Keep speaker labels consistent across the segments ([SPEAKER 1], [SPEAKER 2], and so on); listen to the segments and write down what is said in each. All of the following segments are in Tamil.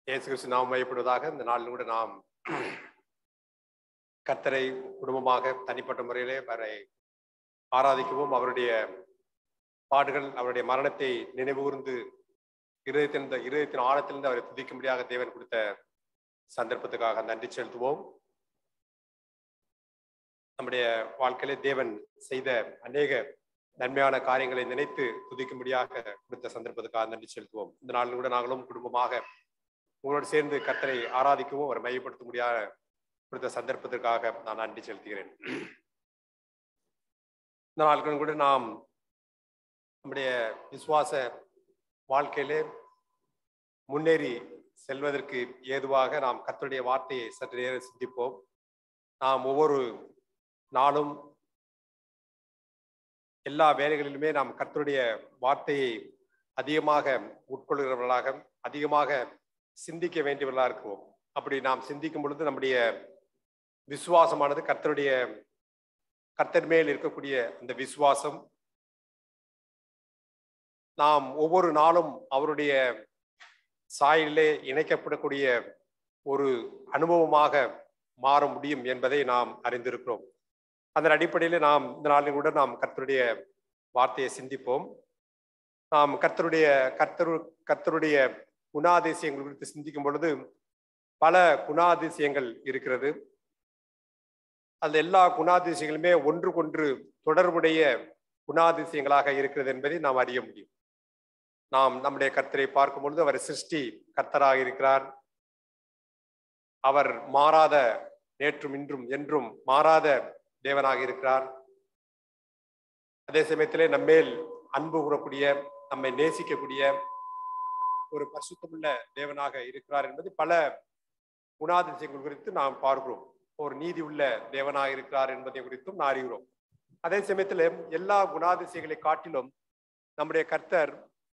[SPEAKER 1] இயேசு கிறிஸ்து நாம் மையப்படுவதாக இந்த நாளில் கூட நாம் கர்த்தரை குடும்பமாக தனிப்பட்ட முறையிலே அவரை ஆராதிக்கவும் அவருடைய பாடுகள் அவருடைய மரணத்தை நினைவுகூர்ந்து இருதயத்தின் இருதயத்தின் ஆழத்திலிருந்து அவரை துதிக்கும்படியாக தேவன் கொடுத்த சந்தர்ப்பத்துக்காக நன்றி செலுத்துவோம் நம்முடைய வாழ்க்கையிலே தேவன் செய்த அநேக நன்மையான காரியங்களை நினைத்து துதிக்கும்படியாக கொடுத்த சந்தர்ப்பத்துக்காக நன்றி செலுத்துவோம் இந்த நாளில் கூட நாங்களும் குடும்பமாக உங்களோடு சேர்ந்து கத்தரை ஆராதிக்கவும் அவரை மையப்படுத்த முடியாத கொடுத்த சந்தர்ப்பத்திற்காக நான் நன்றி செலுத்துகிறேன் இந்த நாட்களும் கூட நாம் நம்முடைய விசுவாச வாழ்க்கையிலே முன்னேறி செல்வதற்கு ஏதுவாக நாம் கத்தருடைய வார்த்தையை சற்று நேரம் சிந்திப்போம் நாம் ஒவ்வொரு நாளும் எல்லா வேலைகளிலுமே நாம் கர்த்தருடைய வார்த்தையை அதிகமாக உட்கொள்கிறவர்களாக அதிகமாக சிந்திக்க வேண்டியவர்களாக இருக்கிறோம் அப்படி நாம் சிந்திக்கும் பொழுது நம்முடைய விசுவாசமானது கர்த்தருடைய கர்த்தர் மேல் இருக்கக்கூடிய அந்த விசுவாசம் நாம் ஒவ்வொரு நாளும் அவருடைய சாயலிலே இணைக்கப்படக்கூடிய ஒரு அனுபவமாக மாற முடியும் என்பதை நாம் அறிந்திருக்கிறோம் அதன் அடிப்படையில் நாம் இந்த நாளில் கூட நாம் கர்த்தருடைய வார்த்தையை சிந்திப்போம் நாம் கர்த்தருடைய கர்த்தரு கர்த்தருடைய குணாதிசயங்கள் குறித்து சிந்திக்கும் பொழுது பல குணாதிசயங்கள் இருக்கிறது அந்த எல்லா குணாதிசயங்களுமே ஒன்றுக்கொன்று தொடர்புடைய குணாதிசயங்களாக இருக்கிறது என்பதை நாம் அறிய முடியும் நாம் நம்முடைய கர்த்தரை பார்க்கும் பொழுது அவர் சிருஷ்டி கர்த்தராக இருக்கிறார் அவர் மாறாத நேற்றும் இன்றும் என்றும் மாறாத தேவனாக இருக்கிறார் அதே சமயத்திலே நம்மேல் அன்பு கூறக்கூடிய நம்மை நேசிக்கக்கூடிய ஒரு பரிசுத்தமுள்ள தேவனாக இருக்கிறார் என்பது பல குணாதிசயங்கள் குறித்து நாம் பார்க்கிறோம் ஒரு நீதி உள்ள தேவனாக இருக்கிறார் என்பதை குறித்தும் நாம் அறிகிறோம் அதே சமயத்தில் எல்லா குணாதிசயங்களை காட்டிலும் நம்முடைய கர்த்தர்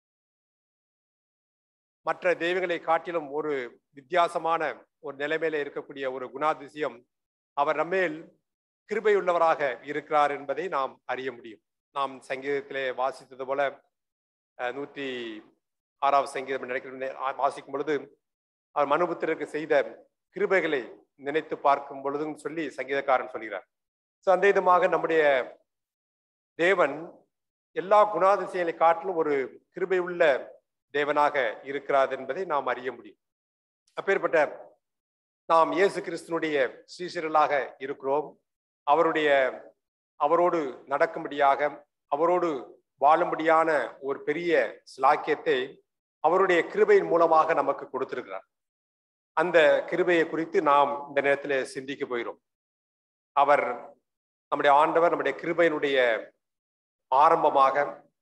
[SPEAKER 1] மற்ற தெய்வங்களை காட்டிலும் ஒரு வித்தியாசமான ஒரு நிலைமையில இருக்கக்கூடிய ஒரு குணாதிசயம் அவர் நம்மேல் கிருபையுள்ளவராக இருக்கிறார் என்பதை நாம் அறிய முடியும் நாம் சங்கீதத்திலே வாசித்தது போல நூற்றி ஆறாவது சங்கீதம் நினைக்கிற வாசிக்கும் பொழுது அவர் மனுபுத்திற்கு செய்த கிருபைகளை நினைத்து பார்க்கும் பொழுதும் சொல்லி சங்கீதக்காரன் சொல்கிறார் ஸோ அந்த விதமாக நம்முடைய தேவன் எல்லா குணாதிசயங்களை காட்டிலும் ஒரு கிருபை உள்ள தேவனாக இருக்கிறார் என்பதை நாம் அறிய முடியும் அப்பேற்பட்ட நாம் இயேசு கிறிஸ்தனுடைய ஸ்ரீசரலாக இருக்கிறோம் அவருடைய அவரோடு நடக்கும்படியாக அவரோடு வாழும்படியான ஒரு பெரிய சிலாக்கியத்தை அவருடைய கிருபையின் மூலமாக நமக்கு கொடுத்திருக்கிறார் அந்த கிருபையை குறித்து நாம் இந்த நேரத்தில் சிந்திக்க போகிறோம் அவர் நம்முடைய ஆண்டவர் நம்முடைய கிருபையினுடைய ஆரம்பமாக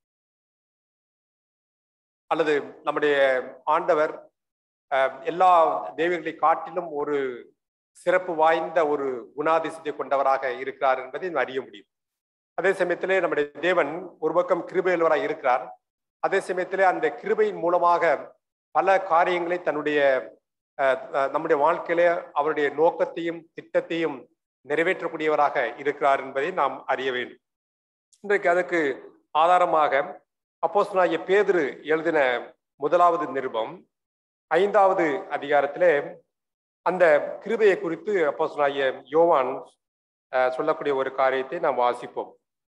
[SPEAKER 1] அல்லது நம்முடைய ஆண்டவர் எல்லா தெய்வங்களை காட்டிலும் ஒரு சிறப்பு வாய்ந்த ஒரு குணாதிசயத்தை கொண்டவராக இருக்கிறார் என்பதை அறிய முடியும் அதே சமயத்திலே நம்முடைய தேவன் ஒரு பக்கம் கிருபையுள்ளவராக இருக்கிறார் அதே சமயத்திலே அந்த கிருபையின் மூலமாக பல காரியங்களை தன்னுடைய நம்முடைய வாழ்க்கையிலே அவருடைய நோக்கத்தையும் திட்டத்தையும் நிறைவேற்றக்கூடியவராக இருக்கிறார் என்பதை நாம் அறிய வேண்டும் இன்றைக்கு அதுக்கு ஆதாரமாக அப்போஸ்தலனாகிய பேதுரு எழுதின முதலாவது நிருபம் ஐந்தாவது அதிகாரத்திலே அந்த கிருபையை குறித்து அப்போஸ்தலனாகிய யோவான் சொல்லக்கூடிய ஒரு காரியத்தை நாம் வாசிப்போம்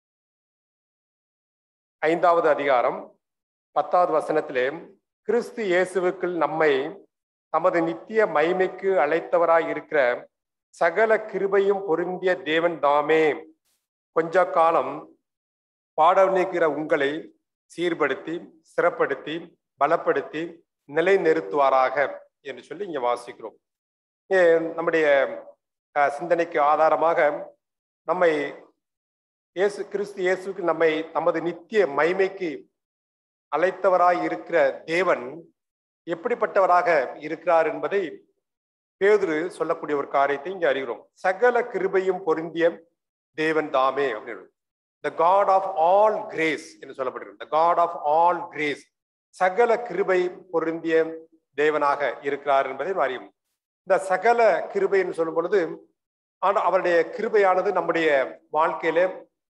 [SPEAKER 1] ஐந்தாவது அதிகாரம் பத்தாவது வசனத்திலே கிறிஸ்து இயேசுவுக்குள் நம்மை தமது நித்திய மைமைக்கு அழைத்தவராய் இருக்கிற சகல கிருபையும் பொருந்திய தேவன் தாமே கொஞ்ச காலம் பாடவணிக்கிற உங்களை சீர்படுத்தி சிறப்படுத்தி பலப்படுத்தி நிலை நிறுத்துவாராக என்று சொல்லி இங்க வாசிக்கிறோம் நம்முடைய சிந்தனைக்கு ஆதாரமாக நம்மை இயேசு கிறிஸ்து இயேசுக்கு நம்மை நமது நித்திய மைமைக்கு அழைத்தவராய் இருக்கிற தேவன் எப்படிப்பட்டவராக இருக்கிறார் என்பதை பேதுரு சொல்லக்கூடிய ஒரு காரியத்தை இங்கே அறிகிறோம் சகல கிருபையும் பொருந்திய தேவன் தாமே அப்படின்னு the God of all grace என்று சொல்லப்படுகிறது the God of all grace சகல கிருபை பொருந்திய தேவனாக இருக்கிறார் என்பதை அறியும் இந்த சகல கிருபை என்று சொல்லும் பொழுது ஆனால் அவருடைய கிருபையானது நம்முடைய வாழ்க்கையில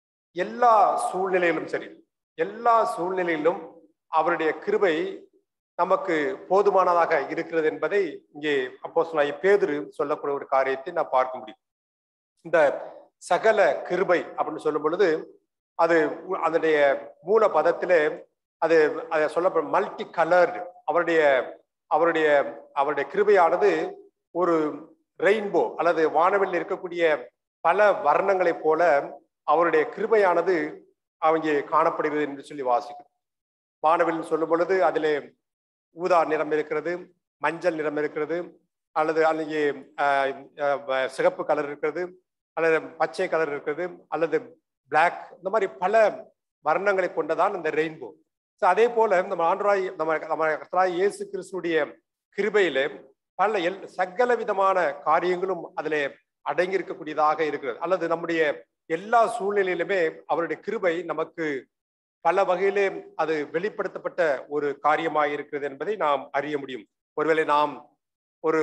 [SPEAKER 1] எல்லா சூழ்நிலையிலும் சரி எல்லா சூழ்நிலையிலும் அவருடைய கிருபை நமக்கு போதுமானதாக இருக்கிறது என்பதை இங்கே அப்போ பேதுரு சொல்லக்கூடிய ஒரு காரியத்தை நான் பார்க்க முடியும் இந்த சகல கிருபை அப்படின்னு சொல்லும் பொழுது அது உ- அதனுடைய மூல பதத்திலே அது அதை சொல்லப்படும் மல்டி கலர்டு அவருடைய அவருடைய அவருடைய கிருபையானது ஒரு ரெயின்போ அல்லது வானவில் இருக்கக்கூடிய பல வர்ணங்களைப் போல அவருடைய கிருபையானது அவங்க காணப்படுகிறது என்று சொல்லி வாசிக்கும் வானவில் சொல்லும் பொழுது அதிலே ஊதா நிறம் இருக்கிறது மஞ்சள் நிறம் இருக்கிறது அல்லது அல்லது ஆஹ், ஆஹ், சிகப்பு கலர் இருக்கிறது அல்லது பச்சை கலர் இருக்கிறது அல்லது பிளாக் இந்த மாதிரி பல வர்ணங்களை கொண்டதான் இந்த ரெயின்போ ஸோ அதே போல நம்ம ஆண்டராய் நம்ம நம்ம கர்த்தராய் இயேசு கிறிஸ்துடைய கிருபையில பல எல் சகல விதமான காரியங்களும் அதிலே அடங்கி இருக்கக்கூடியதாக இருக்கிறது அல்லது நம்முடைய எல்லா சூழ்நிலையிலுமே அவருடைய கிருபை நமக்கு பல வகையிலே அது வெளிப்படுத்தப்பட்ட ஒரு காரியமாக இருக்கிறது என்பதை நாம் அறிய முடியும் ஒருவேளை நாம் ஒரு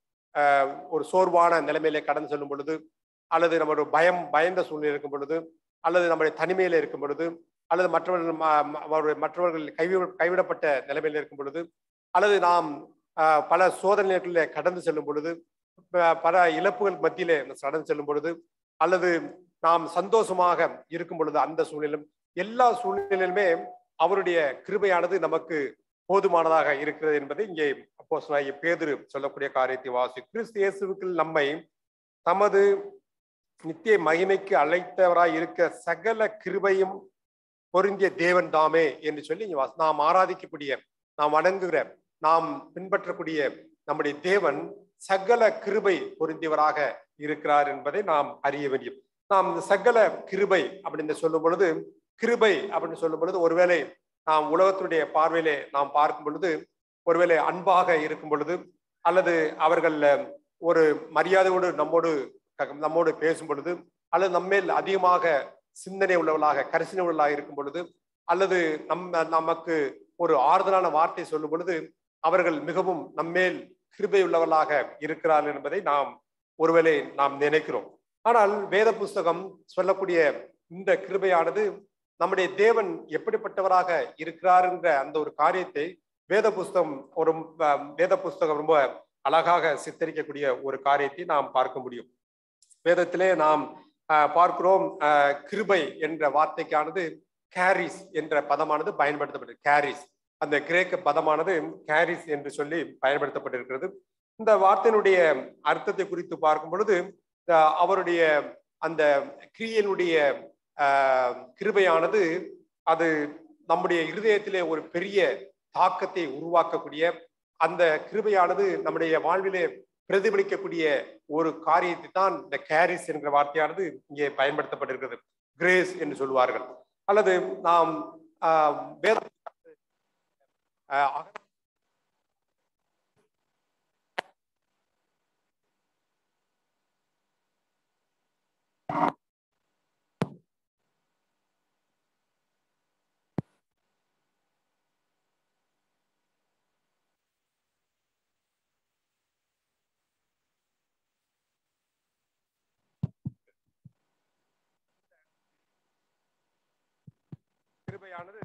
[SPEAKER 1] ஆஹ், ஒரு சோர்வான நிலைமையிலே கடந்து செல்லும் பொழுது அல்லது நம்ம ஒரு பயம் பயந்த சூழ்நிலை இருக்கும் பொழுது அல்லது நம்முடைய தனிமையில இருக்கும் பொழுது அல்லது மற்றவர்கள் ம- ம- அவருடைய மற்றவர்கள் கைவி கைவிடப்பட்ட நிலைமையில இருக்கும் பொழுது அல்லது நாம் ஆஹ், பல சோதனைகளில் கடந்து செல்லும் பொழுது ப- பல இழப்புகள் மத்தியிலே கடந்து செல்லும் பொழுது அல்லது நாம் சந்தோஷமாக இருக்கும் பொழுது அந்த சூழ்நிலும் எல்லா சூழ்நிலையிலுமே அவருடைய கிருபையானது நமக்கு போதுமானதாக இருக்கிறது என்பதை இங்கே அப்போ பேதுரு சொல்லக்கூடிய காரியத்தை வாசி கிறிஸ்து இயேசுவுக்குள் நம்மை தமது நித்திய மகிமைக்கு அழைத்தவராய் இருக்க சகல கிருபையும் பொருந்திய தேவன் தாமே என்று சொல்லி இங்க வாசி- நாம் ஆராதிக்கக்கூடிய நாம் வணங்குகிற நாம் பின்பற்றக்கூடிய நம்முடைய தேவன் சகல கிருபை பொருந்தியவராக இருக்கிறார் என்பதை நாம் அறிய வேண்டும் நாம் இந்த சகல கிருபை அப்படின்னு சொல்லும் பொழுது கிருபை அப்படின்னு சொல்லும் பொழுது ஒருவேளை நாம் உலகத்தினுடைய பார்வையிலே நாம் பார்க்கும் பொழுது ஒருவேளை அன்பாக இருக்கும் பொழுது அல்லது அவர்கள் ஒரு மரியாதையோடு நம்மோடு க- நம்மோடு பேசும் பொழுது அல்லது நம்மேல் அதிகமாக சிந்தனை உள்ளவர்களாக கரிசனை உள்ளவர்களாக இருக்கும் பொழுது அல்லது நம்ம நமக்கு ஒரு ஆறுதலான வார்த்தை சொல்லும் பொழுது அவர்கள் மிகவும் நம்மேல் கிருபை உள்ளவர்களாக இருக்கிறார்கள் என்பதை நாம் ஒருவேளை நாம் நினைக்கிறோம் ஆனால் வேத புஸ்தகம் சொல்லக்கூடிய இந்த கிருபையானது நம்முடைய தேவன் எப்படிப்பட்டவராக இருக்கிறார் என்ற அந்த ஒரு காரியத்தை வேத புஸ்தகம் ஒரு அஹ், வேத புஸ்தகம் ரொம்ப அழகாக சித்தரிக்கக்கூடிய ஒரு காரியத்தை நாம் பார்க்க முடியும் வேதத்திலே நாம் அஹ், பார்க்கிறோம் அஹ், கிருபை என்ற வார்த்தைக்கானது கேரிஸ் என்ற பதமானது பயன்படுத்தப்பட்டது கேரிஸ் அந்த கிரேக்க பதமானது கேரிஸ் என்று சொல்லி பயன்படுத்தப்பட்டிருக்கிறது இந்த வார்த்தையினுடைய அர்த்தத்தை குறித்து பார்க்கும் பொழுது அஹ், அவருடைய அந்த கிரியனுடைய ஆஹ், கிருபையானது அது நம்முடைய இருதயத்திலே ஒரு பெரிய தாக்கத்தை உருவாக்கக்கூடிய அந்த கிருபையானது நம்முடைய வாழ்விலே பிரதிபலிக்கக்கூடிய ஒரு காரியத்தை தான் இந்த கேரிஸ் என்கிற வார்த்தையானது இங்கே பயன்படுத்தப்பட்டிருக்கிறது கிரேஸ் என்று சொல்வார்கள் அல்லது நாம் ஆஹ், வேத ஆஹ், அக- கிருபையானது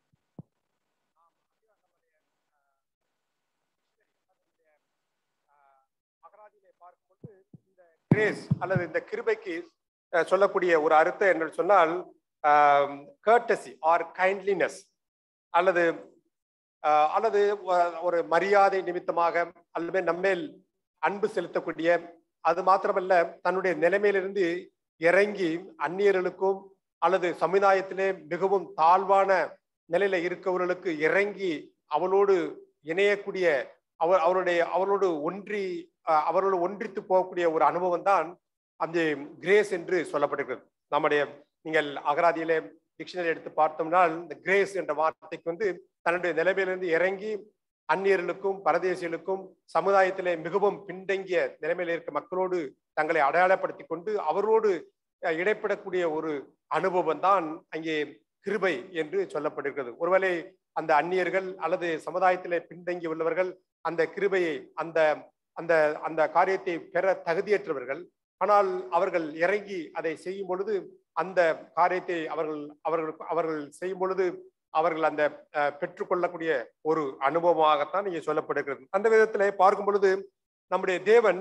[SPEAKER 1] அகராதியிலே பார்க்கும்போது இந்த கிரேஸ் அல்லது இந்த கிருபைக்கு அஹ், சொல்லக்கூடிய ஒரு அர்த்தம் என்று சொன்னால் கர்டசி ஆர் கைண்ட்லினஸ் அல்லது அஹ், அல்லது ஒ- ஒரு மரியாதை நிமித்தமாக அல்லது நம்மேல் அன்பு செலுத்தக்கூடிய அது மாத்திரமல்ல தன்னுடைய நிலைமையிலிருந்து இறங்கி அந்நியர்களுக்கும் அல்லது சமுதாயத்திலே மிகவும் தாழ்வான நிலையில இருக்கவர்களுக்கு இறங்கி அவளோடு இணையக்கூடிய அவர் அவருடைய அவரோடு ஒன்றி அஹ், அவரோடு ஒன்றித்து போகக்கூடிய ஒரு அனுபவம் தான் அந்த கிரேஸ் என்று சொல்லப்பட்டிருக்கிறது நம்முடைய நீங்கள் அகராதியிலே டிக்ஷனரி எடுத்து பார்த்தோம்னால் இந்த கிரேஸ் என்ற வார்த்தைக்கு வந்து தன்னுடைய நிலைமையிலிருந்து இறங்கி அந்நியர்களுக்கும் பரதேசிகளுக்கும் சமுதாயத்திலே மிகவும் பின்தங்கிய நிலைமையில் இருக்க மக்களோடு தங்களை அடையாளப்படுத்தி கொண்டு அவரோடு அஹ், இடைப்படக்கூடிய ஒரு அனுபவம் தான் அங்கே கிருபை என்று சொல்லப்பட்டிருக்கிறது ஒருவேளை அந்த அந்நியர்கள் அல்லது சமுதாயத்திலே பின்தங்கி உள்ளவர்கள் அந்த கிருபையை அந்த அந்த அந்த காரியத்தை பெற தகுதியற்றவர்கள் ஆனால் அவர்கள் இறங்கி அதை செய்யும் பொழுது அந்த காரியத்தை அவர்கள் அவர்கள் அவர்கள் செய்யும் பொழுது அவர்கள் அந்த அஹ், பெற்றுக்கொள்ளக்கூடிய ஒரு அனுபவமாகத்தான் இங்கே சொல்லப்படுகிறது அந்த விதத்திலே பார்க்கும் பொழுது நம்முடைய தேவன்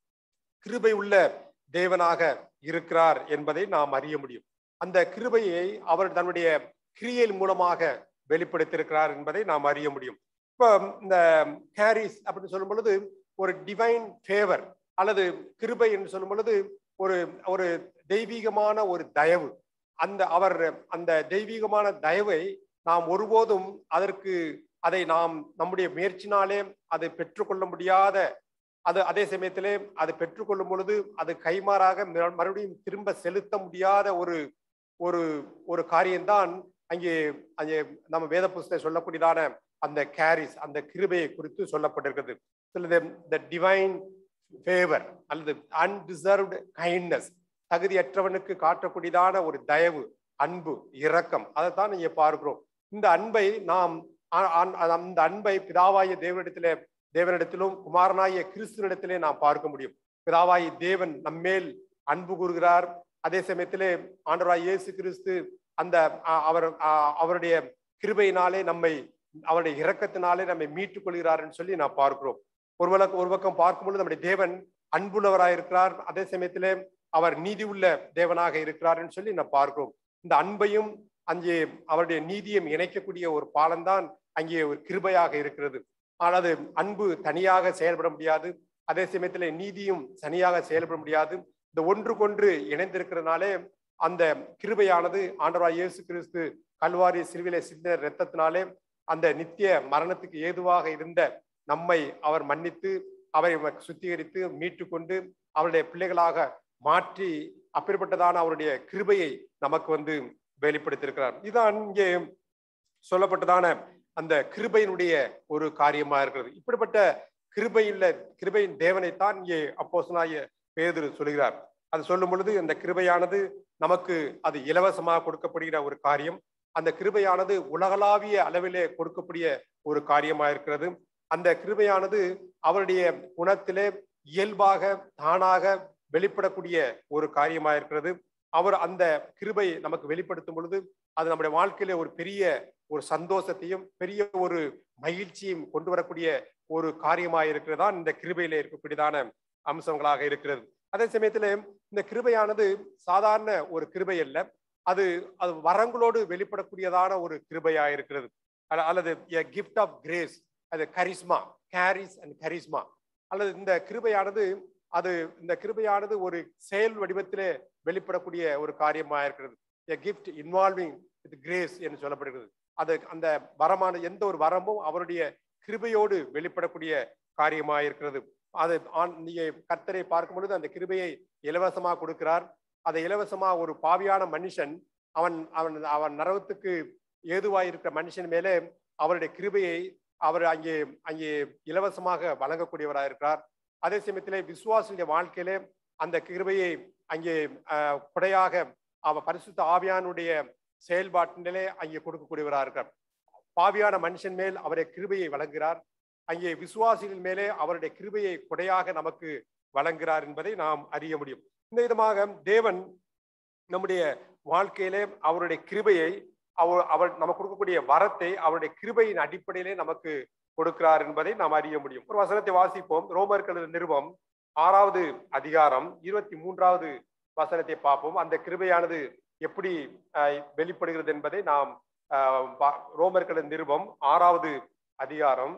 [SPEAKER 1] கிருபை உள்ள தேவனாக இருக்கிறார் என்பதை நாம் அறிய முடியும் அந்த கிருபையை அவர் தன்னுடைய கிரியையின் மூலமாக வெளிப்படுத்தியிருக்கிறார் என்பதை நாம் அறிய முடியும் இப்போ இந்த கேரிஸ் அப்படின்னு சொல்லும் பொழுது ஒரு டிவைன் ஃபேவர் அல்லது கிருபை என்று சொல்லும் பொழுது ஒரு ஒரு தெய்வீகமான ஒரு தயவு அந்த அவர் அந்த தெய்வீகமான தயவை நாம் ஒருபோதும் அதற்கு அதை நாம் நம்முடைய முயற்சினாலே அதை பெற்றுக்கொள்ள முடியாத அது அதே சமயத்திலே அது பெற்றுக்கொள்ளும் பொழுது அது கைமாறாக மறு- மறுபடியும் திரும்ப செலுத்த முடியாத ஒரு ஒரு ஒரு காரியம்தான் அங்கே அங்கே நம்ம வேத புஸ்தகம் சொல்லக்கூடியதான அந்த கேரிஸ் அந்த கிருபையை குறித்து சொல்லப்பட்டிருக்கிறது சிலது த டிவைன் ஃபேவர் அல்லது அன்டிசர்வ்டு கைண்ட்னஸ் தகுதியற்றவனுக்கு காட்டக்கூடியதான ஒரு தயவு அன்பு இரக்கம் அதைத்தான் இங்கே பார்க்கிறோம் இந்த அன்பை நாம் ஆ- ஆ- அந்த அன்பை பிதாவாய தேவனிடத்திலே தேவனிடத்திலும் குமாரனாகிய கிறிஸ்துவனிடத்திலே நாம் பார்க்க முடியும் பிதாவாயி தேவன் நம்மேல் அன்பு கூறுகிறார் அதே சமயத்திலே ஆண்டவராய் இயேசு கிறிஸ்து அந்த அ- அவர் அ- அவருடைய கிருபையினாலே நம்மை அவருடைய இரக்கத்தினாலே நம்மை மீட்டுக் கொள்கிறார்னு சொல்லி நாம் பார்க்கிறோம் ஒரு வழக்கு ஒரு பக்கம் பார்க்கும்பொழுது நம்முடைய தேவன் அன்புள்ளவராய் இருக்கிறார் அதே சமயத்திலே அவர் நீதி உள்ள தேவனாக இருக்கிறார்னு சொல்லி நாம் பார்க்கிறோம் இந்த அன்பையும் அங்கே அவருடைய நீதியும் இணைக்கக்கூடிய ஒரு பாலம்தான் அங்கே ஒரு கிருபையாக இருக்கிறது ஆனால் அது அன்பு தனியாக செயல்பட முடியாது அதே சமயத்தில் நீதியும் தனியாக செயல்பட முடியாது இந்த ஒன்றுக்கொன்று இணைந்திருக்கிறதுனாலே அந்த கிருபையானது ஆண்டவராய் இயேசு கிறிஸ்து கல்வாரி சிறுவிலை சிந்த இரத்தத்தினாலே அந்த நித்திய மரணத்துக்கு ஏதுவாக இருந்த நம்மை அவர் மன்னித்து அவரை சுத்திகரித்து மீட்டு கொண்டு அவருடைய பிள்ளைகளாக மாற்றி அப்பேற்பட்டதான அவருடைய கிருபையை நமக்கு வந்து வெளிப்படுத்தியிருக்கிறார் இதுதான் இங்கே சொல்லப்பட்டதான அந்த கிருபையினுடைய ஒரு காரியமா இருக்கிறது இப்படிப்பட்ட கிருபையுள்ள கிருபையின் தேவனைத்தான் இங்கே அப்போஸ்தலனாகிய பேதுரு சொல்கிறார் அது சொல்லும் பொழுது அந்த கிருபையானது நமக்கு அது இலவசமாக கொடுக்கப்படுகிற ஒரு காரியம் அந்த கிருபையானது உலகளாவிய அளவிலே கொடுக்கக்கூடிய ஒரு காரியமா இருக்கிறது அந்த கிருபையானது அவருடைய குணத்திலே இயல்பாக தானாக வெளிப்படக்கூடிய ஒரு காரியமா இருக்கிறது அவர் அந்த கிருபை நமக்கு வெளிப்படுத்தும் பொழுது அது நம்முடைய வாழ்க்கையில ஒரு பெரிய ஒரு சந்தோஷத்தையும் பெரிய ஒரு மகிழ்ச்சியும் கொண்டு வரக்கூடிய ஒரு காரியமாக இருக்கிறதா இந்த கிருபையில இருக்கக்கூடியதான அம்சங்களாக இருக்கிறது அதே சமயத்துல இந்த கிருபையானது சாதாரண ஒரு கிருபை அல்ல அது அது வரங்களோடு வெளிப்படக்கூடியதான ஒரு கிருபையா இருக்கிறது அல்ல- அல்லது கிஃப்ட் ஆஃப் கிரேஸ் அது கரிஸ்மா கேரிஸ் அண்ட் கரிஸ்மா அல்லது இந்த கிருபையானது அது இந்த கிருபையானது ஒரு செயல் வடிவத்திலே வெளிப்படக்கூடிய ஒரு காரியமா இருக்கிறது a gift involving with grace என்று சொல்லப்படுகிறது அது அந்த வரமான எந்த ஒரு வரமும் அவருடைய கிருபையோடு வெளிப்படக்கூடிய காரியமா இருக்கிறது அது ஆண் நீங்க கர்த்தரை பார்க்கும் பொழுது அந்த கிருபையை இலவசமா கொடுக்கிறார் அதை இலவசமா ஒரு பாவியான மனுஷன் அவன் அவன் அவன் நரகத்துக்கு ஏதுவாய் இருக்கிற மனுஷன் மேலே அவருடைய கிருபையை அவர் அங்கே அங்கே இலவசமாக வழங்கக்கூடியவராக இருக்கிறார் அதே சமயத்திலே விசுவாசியுடைய வாழ்க்கையிலே அந்த கிருபையை அங்கே ஆஹ், கொடையாக அவ பரிசுத்த ஆவியானுடைய செயல்பாட்டிலே அங்கே கொடுக்கக்கூடியவராக இருக்கிறார் பாவியான மனுஷன் மேல் அவருடைய கிருபையை வழங்குகிறார் அங்கே விசுவாசிகள் மேலே அவருடைய கிருபையை கொடையாக நமக்கு வழங்குகிறார் என்பதை நாம் அறிய முடியும் இந்த விதமாக தேவன் நம்முடைய வாழ்க்கையிலே அவருடைய கிருபையை அவர் அவர் நமக்கு கொடுக்கக்கூடிய வரத்தை அவருடைய கிருபையின் அடிப்படையிலே நமக்கு கொடுக்கிறார் என்பதை நாம் அறிய முடியும் ஒரு வசனத்தை வாசிப்போம் ரோமர்கள் நிருபம் ஆறாவது அதிகாரம் இருபத்தி மூன்றாவது வசனத்தை பார்ப்போம் அந்த கிருபையானது எப்படி அஹ், வெளிப்படுகிறது என்பதை நாம் அஹ், பா- ரோமர்கள் நிருபம் ஆறாவது அதிகாரம்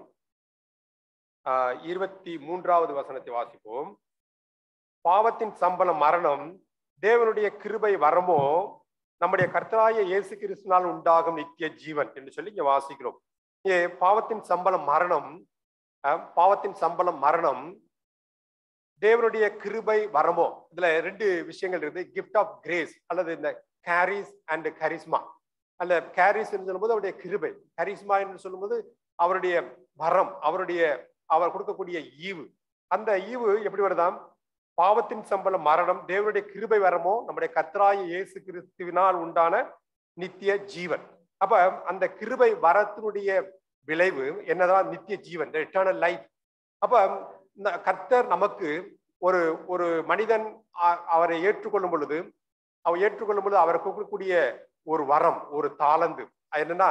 [SPEAKER 1] அஹ், இருபத்தி மூன்றாவது வசனத்தை வாசிப்போம் பாவத்தின் சம்பளம் மரணம் தேவனுடைய கிருபை வரமோ நம்முடைய கர்த்தராய இயேசு கிறிஸ்துனால் உண்டாகும் நித்திய ஜீவன் என்று சொல்லி இங்க வாசிக்கிறோம் இங்கே பாவத்தின் சம்பளம் மரணம் அஹ், பாவத்தின் சம்பளம் மரணம் தேவனுடைய கிருபை வரமோ இதுல ரெண்டு விஷயங்கள் இருக்குது கிஃப்ட் ஆஃப் கிரேஸ் அல்லது இந்த கேரிஸ் அண்ட் கரிஸ்மா அல்ல கேரிஸ் என்று சொல்லும்போது அவருடைய கிருபை கரிஸ்மா என்று சொல்லும்போது அவருடைய வரம் அவருடைய அவர் கொடுக்கக்கூடிய ஈவு அந்த ஈவு எப்படி வருதாம் பாவத்தின் சம்பளம் மரணம் தேவனுடைய கிருபை வரமோ நம்முடைய கர்த்தராய இயேசு கிறிஸ்துவினால் உண்டான நித்திய ஜீவன் அப்ப அந்த கிருபை வரத்தினுடைய விளைவு என்னதான் நித்திய ஜீவன் எட்டர்னல் லைஃப் அப்ப இந்த கர்த்தர் நமக்கு ஒரு ஒரு மனிதன் அ- அவரை ஏற்றுக்கொள்ளும் பொழுது அவர் ஏற்றுக்கொள்ளும் பொழுது அவருக்கு கொடுக்கக்கூடிய ஒரு வரம் ஒரு தாளந்து அது என்னன்னா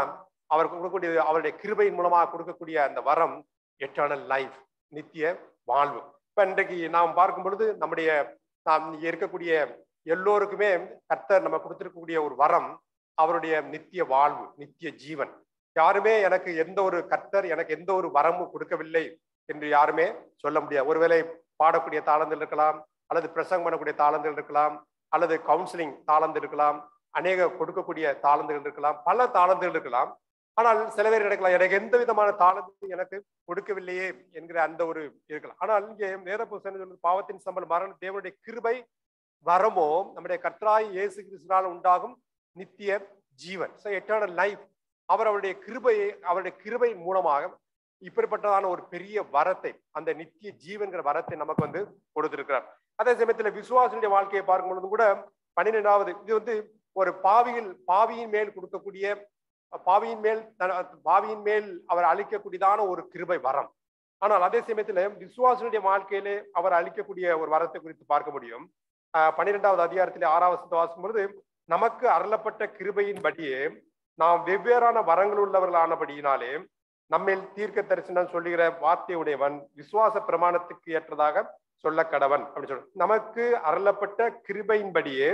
[SPEAKER 1] அவர் கொடுக்கக்கூடிய அவருடைய கிருபையின் மூலமாக கொடுக்கக்கூடிய அந்த வரம் எட்டர்னல் லைஃப் நித்திய வாழ்வு இப்ப இன்றைக்கு நாம் பார்க்கும் பொழுது நம்முடைய நாம் இங்க இருக்கக்கூடிய எல்லோருக்குமே கர்த்தர் நம்ம கொடுத்திருக்கக்கூடிய ஒரு வரம் அவருடைய நித்திய வாழ்வு நித்திய ஜீவன் யாருமே எனக்கு எந்த ஒரு கர்த்தர் எனக்கு எந்த ஒரு வரமும் கொடுக்கவில்லை என்று யாருமே சொல்ல முடியாது ஒருவேளை பாடக்கூடிய தாளங்கள் இருக்கலாம் அல்லது பிரசங்கம் பண்ணக்கூடிய தாளங்கள் இருக்கலாம் அல்லது கவுன்சிலிங் தாளந்து இருக்கலாம் அநேக கொடுக்கக்கூடிய தாளந்துகள் இருக்கலாம் பல தாளந்துகள் இருக்கலாம் ஆனால் சில பேர் நினைக்கலாம் எனக்கு எந்த விதமான தாளந்தும் எனக்கு கொடுக்கவில்லையே என்கிற அந்த ஒரு இருக்கலாம் ஆனால் இங்கே வேத புத்தகம் சொல்லுது பாவத்தின் சம்பளம் மரண தேவனுடைய கிருபை வரமோ நம்முடைய கர்த்தராய் இயேசு கிறிஸ்துவால் உண்டாகும் நித்திய ஜீவன் ஸோ எட்டர்னல் லைஃப் அவர் அவருடைய கிருபையை அவருடைய கிருபை மூலமாக இப்படிப்பட்டதான ஒரு பெரிய வரத்தை அந்த நித்திய ஜீவன்கிற வரத்தை நமக்கு வந்து கொடுத்திருக்கிறார் அதே சமயத்துல விசுவாசனுடைய வாழ்க்கையை பார்க்கும் பொழுது கூட பன்னிரெண்டாவது இது வந்து ஒரு பாவியில் பாவியின் மேல் கொடுக்கக்கூடிய பாவியின் மேல் தன- பாவியின் மேல் அவர் அளிக்கக்கூடியதான ஒரு கிருபை வரம் ஆனால் அதே சமயத்துல விசுவாசனுடைய வாழ்க்கையிலே அவர் அளிக்கக்கூடிய ஒரு வரத்தை குறித்து பார்க்க முடியும் ஆஹ் பன்னிரெண்டாவது அதிகாரத்திலே ஆறாவது வசனத்தை வாசிக்கும் பொழுது நமக்கு அருளப்பட்ட கிருபையின்படியே நாம் வெவ்வேறான வரங்கள் உள்ளவர்களானபடியினாலே நம்மில் தீர்க்க தரிசனம் சொல்லுகிற வார்த்தையுடையவன் விசுவாச பிரமாணத்துக்கு ஏற்றதாக சொல்ல கடவன் அப்படின்னு சொல்ற நமக்கு அருளப்பட்ட கிருபையின்படியே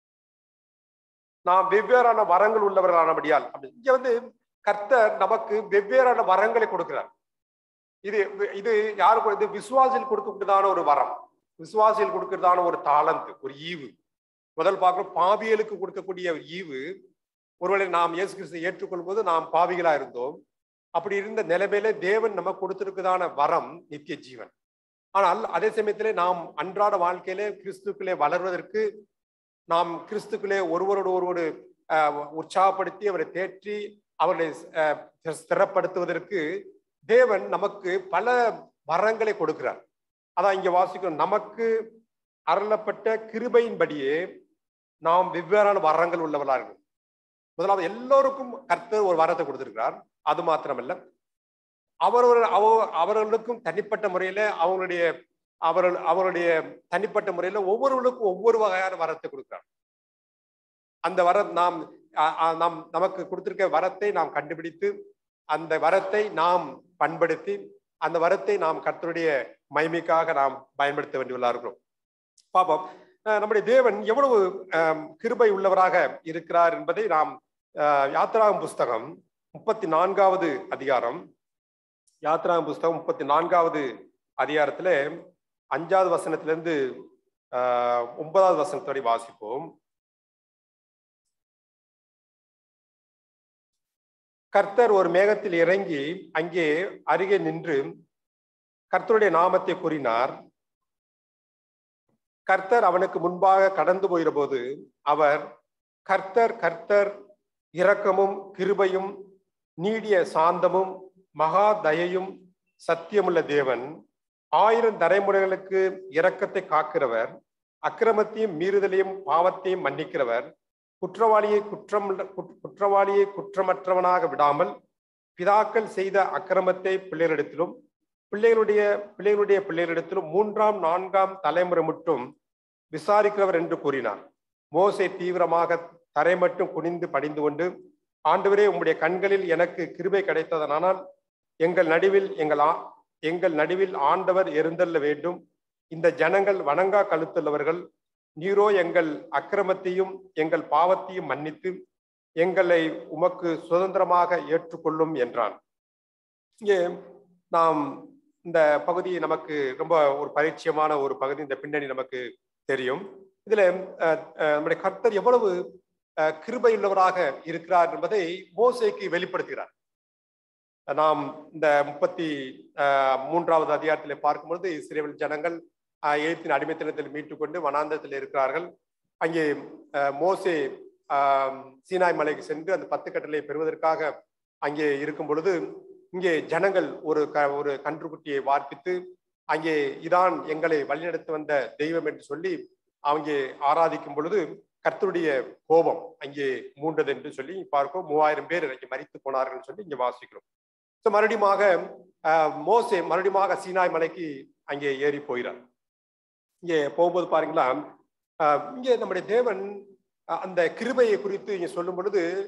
[SPEAKER 1] நாம் வெவ்வேறான வரங்கள் உள்ளவர்களானபடியால் அப்படி இங்க வந்து கர்த்தர் நமக்கு வெவ்வேறான வரங்களை கொடுக்கிறார் இது இது யாருக்கு இது விசுவாசியில் கொடுக்கக்கூடியதான ஒரு வரம் விசுவாசியில் கொடுக்கிறதான ஒரு தாளந்து ஒரு ஈவு முதல் பார்க்கிறோம் பாவியலுக்கு கொடுக்கக்கூடிய ஒரு ஈவு ஒருவேளை நாம் இயேசு கிறிஸ்துவை ஏற்றுக்கொள்ளும் போது நாம் பாவிகளா இருந்தோம் அப்படி இருந்த நிலைமையில தேவன் நமக்கு கொடுத்திருக்கிறதான வரம் நித்திய ஜீவன் ஆனால் அதே சமயத்திலே நாம் அன்றாட வாழ்க்கையிலே கிறிஸ்துக்குள்ளே வளர்வதற்கு நாம் கிறிஸ்துக்குள்ளே ஒருவரோடு ஒருவர் அஹ், உற்சாகப்படுத்தி அவரை தேற்றி அவர்களை அஹ், ஸ்திரப்படுத்துவதற்கு தேவன் நமக்கு பல வரங்களை கொடுக்கிறார் அதான் இங்க வாசிக்கிறோம் நமக்கு அருளப்பட்ட கிருபையின்படியே நாம் வெவ்வேறான வரங்கள் உள்ளவர்களார்கள் முதலாவது எல்லோருக்கும் கர்த்தர் ஒரு வரத்தை கொடுத்திருக்கிறார் அது மாத்திரமல்ல அவரவர் அவ- அவர்களுக்கும் தனிப்பட்ட முறையில அவங்களுடைய அவர்கள் அவருடைய தனிப்பட்ட முறையில ஒவ்வொருவருக்கும் ஒவ்வொரு வகையான வரத்தை கொடுக்கிறார் அந்த வர நாம் அ- அ- நாம் நமக்கு கொடுத்திருக்க வரத்தை நாம் கண்டுபிடித்து அந்த வரத்தை நாம் பண்படுத்தி அந்த வரத்தை நாம் கர்த்தருடைய மகிமைக்காக நாம் பயன்படுத்த வேண்டியவர்களா இருக்கிறோம் பாப்போம் அஹ் நம்முடைய தேவன் எவ்வளவு அஹ், கிருபை உள்ளவராக இருக்கிறார் என்பதை நாம் அஹ், யாத்திராகம் புஸ்தகம் முப்பத்தி நான்காவது அதிகாரம் யாத்திராகம் புஸ்தகம் முப்பத்தி நான்காவது அதிகாரத்துல அஞ்சாவது வசனத்திலிருந்து ஆஹ், ஒன்பதாவது வசனத்தோட வாசிப்போம் கர்த்தர் ஒரு மேகத்தில் இறங்கி அங்கே அருகே நின்று கர்த்தருடைய நாமத்தை கூறினார் கர்த்தர் அவனுக்கு முன்பாக கடந்து போகிறபோது அவர் கர்த்தர் கர்த்தர் இரக்கமும் கிருபையும் நீடிய சாந்தமும் மகா தயையும் சத்தியமுள்ள தேவன் ஆயிரம் தலைமுறைகளுக்கு இரக்கத்தை காக்கிறவர் அக்கிரமத்தையும் மீறுதலையும் பாவத்தையும் மன்னிக்கிறவர் குற்றவாளியை குற்றம் குற்றவாளியை குற்றமற்றவனாக விடாமல் பிதாக்கள் செய்த அக்கிரமத்தை பிள்ளைகளிடத்திலும் பிள்ளைகளுடைய பிள்ளைகளுடைய பிள்ளைகளிடத்திலும் மூன்றாம் நான்காம் தலைமுறை மட்டும் விசாரிக்கிறவர் என்று கூறினார் மோசே தீவிரமாக தரை மட்டும் குனிந்து படிந்து கொண்டு ஆண்டவரே உம்முடைய கண்களில் எனக்கு கிருபை கிடைத்ததனால் எங்கள் நடுவில் எங்கள் ஆ- எங்கள் நடுவில் ஆண்டவர் எருந்தல்ல வேண்டும் இந்த ஜனங்கள் வணங்கா கழுத்துள்ளவர்கள் நீரோ எங்கள் அக்கிரமத்தையும் எங்கள் பாவத்தையும் மன்னித்து எங்களை உமக்கு சுதந்திரமாக ஏற்றுக்கொள்ளும் என்றான் இங்கே நாம் இந்த பகுதி நமக்கு ரொம்ப ஒரு பரிச்சயமான ஒரு பகுதி இந்த பின்னணி நமக்கு தெரியும் இதுல அஹ், அஹ், நம்முடைய கர்த்தர் எவ்வளவு அஹ், கிருபையுள்ளவராக இருக்கிறார் என்பதை மோசேக்கு வெளிப்படுத்துகிறார் நாம் இந்த முப்பத்தி அஹ், மூன்றாவது அதிகாரத்திலே பார்க்கும்பொழுது இஸ்ரேல் ஜனங்கள் அஹ், எகிப்தின் அடிமைத்தனத்தில் மீட்டுக்கொண்டு வனாந்தரத்தில் இருக்கிறார்கள் அங்கே அஹ், மோசே ஆஹ், சீனாய் மலைக்கு சென்று அந்த பத்து கட்டளையை பெறுவதற்காக அங்கே இருக்கும் பொழுது இங்கே ஜனங்கள் ஒரு க ஒரு கன்றுக்குட்டியை வார்ப்பித்து அங்கே இதான் எங்களை வழிநடத்தி வந்த தெய்வம் என்று சொல்லி அங்கே ஆராதிக்கும் பொழுது கர்த்தருடைய கோபம் அங்கே மூண்டது என்று சொல்லி பார்க்கும் மூவாயிரம் பேர் அங்கே மரித்து போனார்கள் சொல்லி இங்கே வாசிக்கிறோம் ஸோ மறுபடியுமாக ஆஹ், மோசே மறுபடியுமாக சீனாய் மலைக்கு அங்கே ஏறி போகிறார் இங்கே போகும்போது பாருங்களா ஆஹ், இங்கே நம்முடைய தேவன் அஹ், அந்த கிருபையை குறித்து இங்கே சொல்லும் பொழுது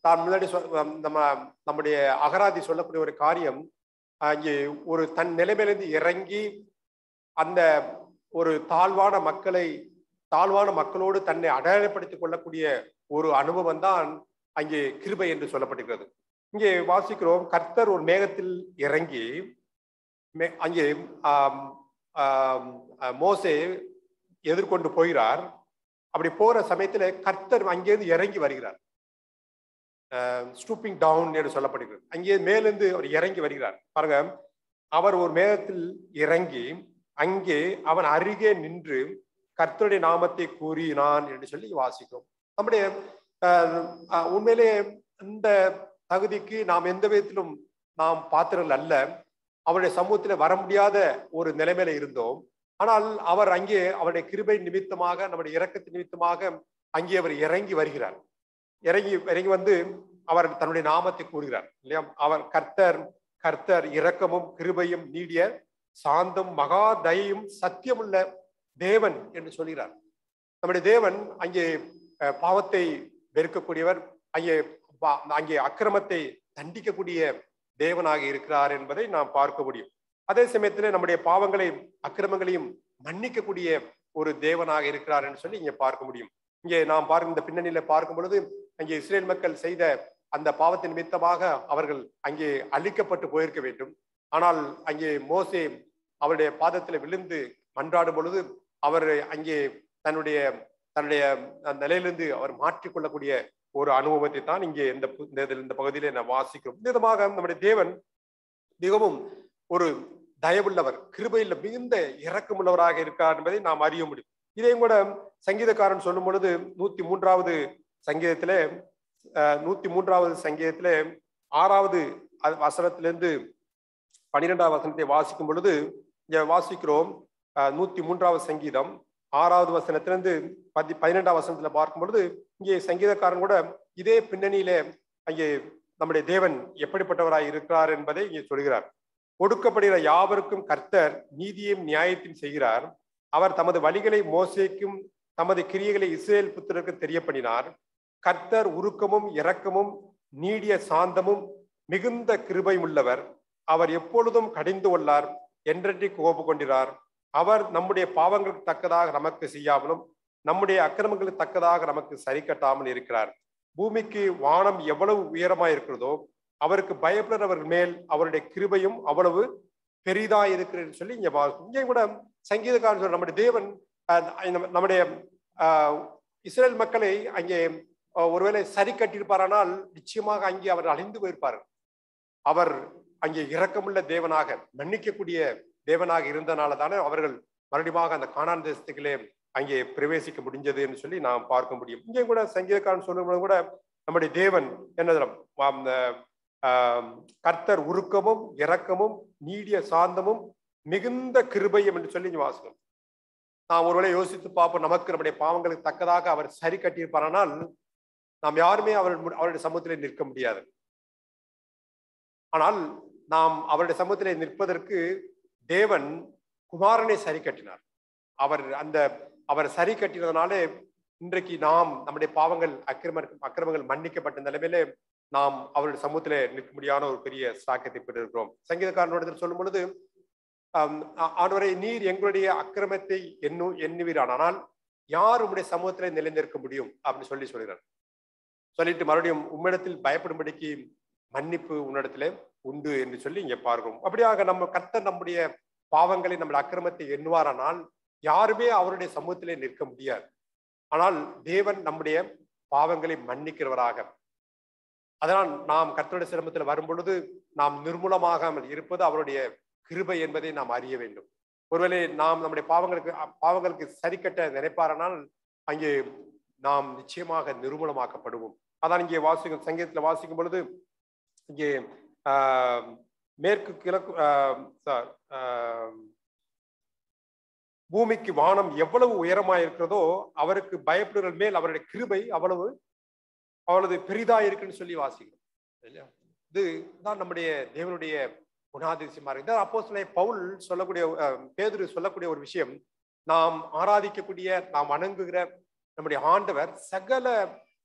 [SPEAKER 1] தான் முன்னாடி சொ- நம்ம நம்முடைய அகராதி சொல்லக்கூடிய ஒரு காரியம் அங்கே ஒரு தன் நிலைமையிலிருந்து இறங்கி அந்த ஒரு தாழ்வான மக்களை தாழ்வான மக்களோடு தன்னை அடையாளப்படுத்திக் கொள்ளக்கூடிய ஒரு அனுபவம் தான் அங்கே கிருபை என்று சொல்லப்பட்டிருக்கிறது இங்கே வாசிக்கிறோம் கர்த்தர் ஒரு மேகத்தில் இறங்கி மே- அங்கே ஆம், ஆம், அஹ், மோசே எதிர்கொண்டு போகிறார் அப்படி போற சமயத்துல கர்த்தர் அங்கேருந்து இறங்கி வருகிறார் ஸ்டூப்பிங் டவுன் என்று சொல்லப்படுகிறது அங்கே மேலிருந்து அவர் இறங்கி வருகிறார் பாருங்க அவர் ஒரு மேகத்தில் இறங்கி அங்கே அவன் அருகே நின்று கர்த்தருடைய நாமத்தை கூறினான் என்று சொல்லி வாசிக்கிறோம் நம்முடைய அஹ், அஹ், உண்மையிலே இந்த தகுதிக்கு நாம் எந்த விதத்திலும் நாம் பாத்திரங்கள் அல்ல அவருடைய சமூகத்தில் வர முடியாத ஒரு நிலைமையில இருந்தோம் ஆனால் அவர் அங்கே அவருடைய கிருபை நிமித்தமாக நம்முடைய இரக்கத்தின் நிமித்தமாக அங்கே அவர் இறங்கி வருகிறார் இறங்கி இறங்கி வந்து அவர் தன்னுடைய நாமத்தை கூறுகிறார் இல்லையா அவர் கர்த்தர் கர்த்தர் இரக்கமும் கிருபையும் நீடிய சாந்தம் மகா தயையும் சத்தியமுள்ள தேவன் என்று சொல்கிறார் நம்முடைய தேவன் அங்கே அஹ், பாவத்தை வெறுக்கக்கூடியவர் அங்கே பா- அங்கே அக்கிரமத்தை தண்டிக்கக்கூடிய தேவனாக இருக்கிறார் என்பதை நாம் பார்க்க முடியும் அதே சமயத்தில் நம்முடைய பாவங்களை அக்கிரமங்களையும் மன்னிக்கக்கூடிய ஒரு தேவனாக இருக்கிறார் என்று சொல்லி இங்கே பார்க்க முடியும் இங்கே நாம் பார்க்கும் இந்த பின்னணியில பார்க்கும் பொழுது அங்கே இஸ்ரேல் மக்கள் செய்த அந்த பாவத்தின் நிமித்தமாக அவர்கள் அங்கே அழிக்கப்பட்டு போயிருக்க வேண்டும் ஆனால் அங்கே மோசே அவருடைய பாதத்தில் விழுந்து மன்றாடும் பொழுது அவர் அங்கே தன்னுடைய தன்னுடைய அந்த நிலையிலிருந்து அவர் மாற்றிக்கொள்ளக்கூடிய ஒரு அனுபவத்தை தான் இங்கே இந்த பு- இந்த இதில் இந்த பகுதியிலே நான் வாசிக்கிறோம் இந்த விதமாக நம்முடைய தேவன் மிகவும் ஒரு தயவுள்ளவர் கிருபையில் மிகுந்த இரக்கமுள்ளவராக இருக்கார் என்பதை நாம் அறிய முடியும் இதையும் கூட சங்கீதக்காரன் சொல்லும் பொழுது நூத்தி மூன்றாவது சங்கீதத்திலே அஹ், நூத்தி மூன்றாவது சங்கீதத்திலே ஆறாவது அ- வசனத்திலிருந்து பன்னிரெண்டாவது வசனத்தை வாசிக்கும் பொழுது இங்க வாசிக்கிறோம் அஹ், நூத்தி மூன்றாவது சங்கீதம் ஆறாவது வசனத்திலிருந்து பதி பதினெண்டாம் வசனத்துல பார்க்கும் பொழுது இங்கே சங்கீதக்காரன் கூட இதே பின்னணியிலே அங்கே நம்முடைய தேவன் எப்படிப்பட்டவராய் இருக்கிறார் என்பதை இங்கே சொல்கிறார் கொடுக்கப்படுகிற யாவருக்கும் கர்த்தர் நீதியையும் நியாயத்தையும் செய்கிறார் அவர் தமது வழிகளை மோசேக்கும் தமது கிரியைகளை இஸ்ரேல் புத்திரருக்கு தெரியப்படினார் கர்த்தர் உருக்கமும் இரக்கமும் நீடிய சாந்தமும் மிகுந்த கிருபையும் உள்ளவர் அவர் எப்பொழுதும் கடிந்து கொள்ளார் என்றென்றி கோபு கொண்டிறார் அவர் நம்முடைய பாவங்களுக்கு தக்கதாக நமக்கு செய்யாமலும் நம்முடைய அக்கிரமங்களுக்கு தக்கதாக நமக்கு சரி கட்டாமல் இருக்கிறார் பூமிக்கு வானம் எவ்வளவு உயரமாய் இருக்கிறதோ அவருக்கு பயப்படுறவர்கள் மேல் அவருடைய கிருபையும் அவ்வளவு பெரிதா இருக்கிறது சொல்லி இங்க பார்க்கும் இங்கே கூட சங்கீதக்காரன் சொல்ற நம்முடைய தேவன் அஹ், நம்ம- நம்முடைய ஆஹ், இஸ்ரேல் மக்களை அங்கே அஹ், ஒருவேளை சரி கட்டியிருப்பாரானால் நிச்சயமாக அங்கே அவர் அழிந்து போயிருப்பார் அவர் அங்கே இரக்கமுள்ள தேவனாக மன்னிக்கக்கூடிய தேவனாக இருந்தனால தானே அவர்கள் மறுபடியும் அந்த கானான் தேசத்துக்குள்ளே அங்கே பிரவேசிக்க முடிஞ்சது என்று சொல்லி நாம் பார்க்க முடியும் இங்கே கூட சங்கீதக்காரன் சொல்லும் கூட நம்முடைய தேவன் என்னதும் கர்த்தர் உருக்கமும் இரக்கமும் நீடிய சாந்தமும் மிகுந்த கிருபையும் என்று சொல்லி இங்க வாசகம் நாம் ஒருவேளை யோசித்து பார்ப்போம் நமக்கு நம்முடைய பாவங்களுக்கு தக்கதாக அவர் சரி கட்டியிருப்பாரானால் நாம் யாருமே அவர் மு- அவருடைய சமூகத்திலே நிற்க முடியாது ஆனால் நாம் அவருடைய சமூகத்திலே நிற்பதற்கு தேவன் குமாரனை சரி கட்டினார் அவர் அந்த அவர் சரி கட்டினதுனாலே இன்றைக்கு நாம் நம்முடைய பாவங்கள் அக்கிரம அக்கிரமங்கள் மன்னிக்கப்பட்ட நிலைமையிலே நாம் அவருடைய சமூகத்திலே நிற்க முடியாத ஒரு பெரிய சாக்கியத்தை பெற்றிருக்கிறோம் சங்கீதக்காரனோட சொல்லும் பொழுது ஆம், ஆ- ஆண்டவரே நீர் எங்களுடைய அக்கிரமத்தை எண்ணு எண்ணுவீரானால் யார் உம்முடைய சமூகத்திலே நிலைநிற்க முடியும் அப்படின்னு சொல்லி சொல்கிறார் சொல்லிட்டு மறுபடியும் உம்மிடத்தில் பயப்படும்படிக்கு மன்னிப்பு உன்னிடத்திலே உண்டு என்று சொல்லி இங்கே பார்க்கிறோம் அப்படியாக நம்ம கர்த்தர் நம்முடைய பாவங்களை நம்முடைய அக்கிரமத்தை எண்ணுவாரானால் யாருமே அவருடைய சமூகத்திலே நிற்க முடியாது ஆனால் தேவன் நம்முடைய பாவங்களை மன்னிக்கிறவராக அதனால் நாம் கர்த்தருடைய சிரமத்தில் வரும் பொழுது நாம் நிர்மூலமாகாமல் இருப்பது அவருடைய கிருபை என்பதை நாம் அறிய வேண்டும் ஒருவேளை நாம் நம்முடைய பாவங்களுக்கு பாவங்களுக்கு சரி கட்ட நினைப்பாரானால் அங்கே நாம் நிச்சயமாக நிர்மூலமாக்கப்படுவோம் அதான் இங்கே வாசிக்கும் சங்கீதத்தில் வாசிக்கும் பொழுது இங்கே ஆஹ், மேற்கு கிழக்கு ஆஹ், sorry, ஆஹ், பூமிக்கு வானம் எவ்வளவு உயரமா இருக்கிறதோ அவருக்கு பயப்படுகிற மேல் அவருடைய கிருபை அவ்வளவு அவ்வளவு பெரிதா இருக்குன்னு சொல்லி வாசிக்கிறோம் இல்லையா இது தான் நம்முடைய தேவனுடைய குணாதிசயமா இருக்கு இதான் அப்போ பவுல் சொல்லக்கூடிய அஹ், பேதுரு சொல்லக்கூடிய ஒரு விஷயம் நாம் ஆராதிக்கக்கூடிய நாம் வணங்குகிற நம்முடைய ஆண்டவர் சகல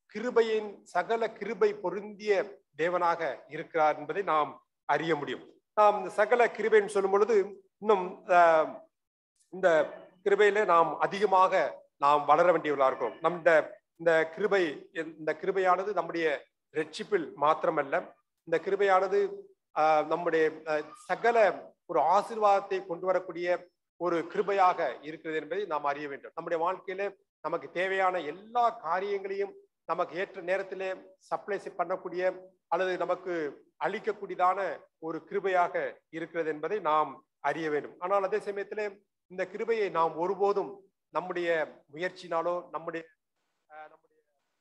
[SPEAKER 1] கிருபையின் சகல கிருபை பொருந்திய தேவனாக இருக்கிறார் என்பதை நாம் அறிய முடியும் நாம் இந்த சகல கிருபைன்னு சொல்லும் பொழுது இன்னும் ஆஹ், இந்த கிருபையில நாம் அதிகமாக நாம் வளர வேண்டியவர்களா இருக்கிறோம் நம் இந்த இந்த கிருபை இந்த கிருபையானது நம்முடைய ரட்சிப்பில் மாத்திரமல்ல இந்த கிருபையானது ஆஹ், நம்முடைய ஆஹ், சகல ஒரு ஆசீர்வாதத்தை கொண்டு வரக்கூடிய ஒரு கிருபையாக இருக்கிறது என்பதை நாம் அறிய வேண்டும் நம்முடைய வாழ்க்கையில நமக்கு தேவையான எல்லா காரியங்களையும் நமக்கு ஏற்ற நேரத்திலே சப்ளை பண்ணக்கூடிய அல்லது நமக்கு அளிக்கக்கூடியதான ஒரு கிருபையாக இருக்கிறது என்பதை நாம் அறிய வேண்டும் ஆனால் அதே சமயத்திலே இந்த கிருபையை நாம் ஒருபோதும் நம்முடைய முயற்சினாலோ நம்முடைய ஆஹ், நம்முடைய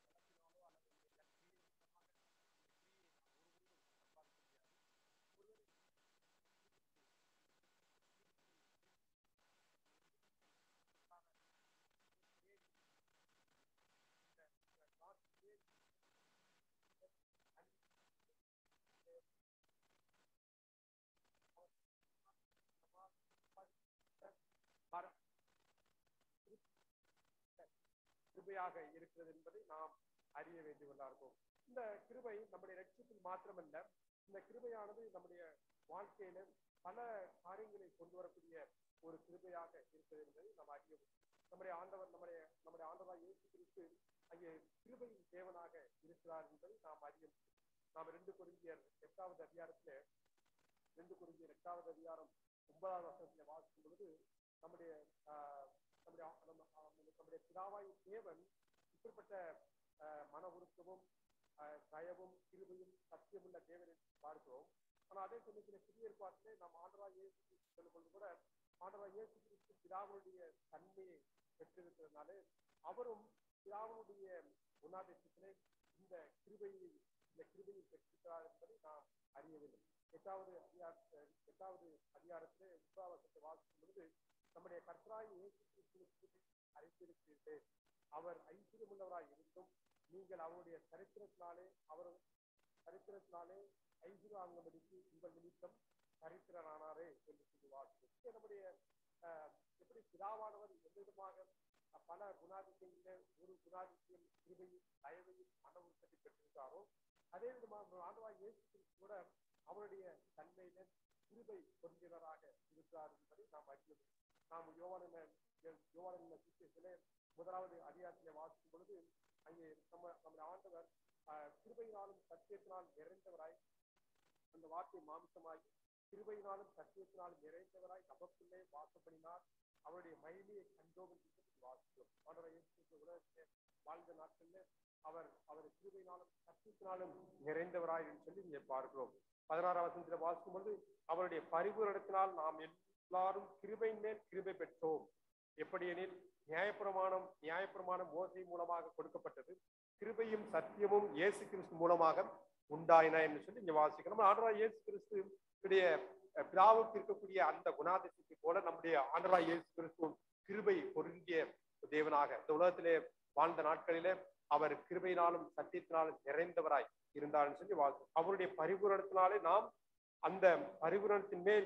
[SPEAKER 1] கிருபையாக இருக்கிறது என்பதை நாம் அறிய வேண்டியவர்களா இருக்கும் இந்த கிருபை நம்முடைய ரட்சிப்பில் மாத்திரமல்ல இந்த கிருபையானது நம்முடைய வாழ்க்கையில பல காரியங்களை கொண்டு வரக்கூடிய ஒரு கிருபையாக இருக்கிறது என்பதை நாம் அறிய முடியும் நம்முடைய ஆண்டவர் நம்முடைய நம்முடைய ஆண்டவர் இயேசு கிறிஸ்து அங்கே கிருபையின் தேவனாக இருக்கிறார் என்பதை நாம் அறிய முடியும் நாம் ரெண்டு குறிஞ்சியர் எட்டாவது அதிகாரத்துல ரெண்டு குறிஞ்சியர் எட்டாவது அதிகாரம் ஒன்பதாவது வசனத்துல வாசிக்கும் பொழுது நம்முடைய ஆஹ், நம்முடைய ஆ- நம்ம ஆஹ், நம்முடைய பிதாவாய் தேவன் இப்படிப்பட்ட ஆஹ், மன உருக்கமும் ஆஹ், தயவும் கிருபையும் சத்தியமுள்ள தேவனை பார்க்கிறோம் ஆனா அதே சமயத்தில் புதிய ஏற்பாட்டிலே நாம் ஆண்டவராய் இயேசு கிறிஸ்து சொல்லும் பொழுது கூட ஆண்டவராய் இயேசு கிறிஸ்து பிதாவுடைய தன்மையை பெற்றிருக்கிறதுனால அவரும் பிதாவுடைய குணாதிசயத்திலே இந்த கிருபையை இந்த கிருபையை பெற்றிருக்கிறார் என்பதை நாம் அறிய வேண்டும் எட்டாவது அதிகார எட்டாவது அதிகாரத்திலே உபாவசத்தை வாசிக்கும் பொழுது நம்முடைய கர்த்தராய் இயேசு கிறிஸ்துவுக்கு அறிந்திருக்கிறீர்கள் அவர் ஐஸ்வர்யமுள்ளவராய் இருந்தும் நீங்கள் அவருடைய சரித்திரத்தினாலே அவர் சரித்திரத்தினாலே ஐஸ்வர்யாங்கபடிக்கு உங்கள் நிமித்தம் சரித்திரனானாரே என்று சொல்லி வாசிக்கும் இங்கே நம்முடைய ஆஹ், எப்படி பிதாவானவர் எந்த விதமாக அஹ், பல குணாதிசயங்கள ஒரு குணாதிசயம் கிருபையும் தயவையும் மன உறுத்தத்தை பெற்றிருக்காரோ அதே விதமாக ஆண்டவாய் இயேசு கிறிஸ்து கூட அவருடைய தன்மையில கிருபை பொருந்தியவராக இருக்கிறார் என்பதை நாம் அறிய வேண்டும். நாம் யோவானின யோவானின சுவிசேஷத்திலே முதலாவது அதிகாரத்திலே வாசிக்கும் பொழுது அங்கே நம்ம நம்முடைய ஆண்டவர் ஆஹ், கிருபையினாலும் சத்தியத்தினால் நிறைந்தவராய் அந்த வார்த்தை மாம்சமாகி கிருபையினாலும் சத்தியத்தினாலும் நிறைந்தவராய் நமக்குள்ளே வாசம் பண்ணினார் அவருடைய மகிமையை கண்டோம் என்று சொல்லி வாசிக்கிறோம் ஆண்டவர் இயேசு கிறிஸ்து உலகத்திலே வாழ்ந்த நாட்களில் அவர் அவர் கிருபையினாலும் சத்தியத்தினாலும் நிறைந்தவராய் என்று சொல்லி இங்கே பார்க்கிறோம் பதினாறாம் வசனத்தில் வாசிக்கும் பொழுது அவருடைய பரிபூரணத்தினால் நாம் எல்லாரும் கிருபையின் மேல் கிருபை பெற்றோம் எப்படி எனில் நியாயப்பிரமாணம் நியாயப்பிரமாணம் மோசை மூலமாக கொடுக்கப்பட்டது கிருபையும் சத்தியமும் இயேசு கிறிஸ்து மூலமாக உண்டாயின என்று சொல்லி இங்க வாசிக்கிறோம் ஆண்டவராய் இயேசு கிறிஸ்து உடைய அஹ், பிதாவுக்கு இருக்கக்கூடிய அந்த குணாதிசயத்தை போல நம்முடைய ஆண்டவராய் இயேசு கிறிஸ்துவும் கிருபை பொருந்திய தேவனாக இந்த உலகத்திலே வாழ்ந்த நாட்களிலே அவர் கிருபையினாலும் சத்தியத்தினாலும் நிறைந்தவராய் இருந்தார்னு சொல்லி வாசி அவருடைய பரிபூரணத்தினாலே நாம் அந்த பரிபூரணத்தின் மேல்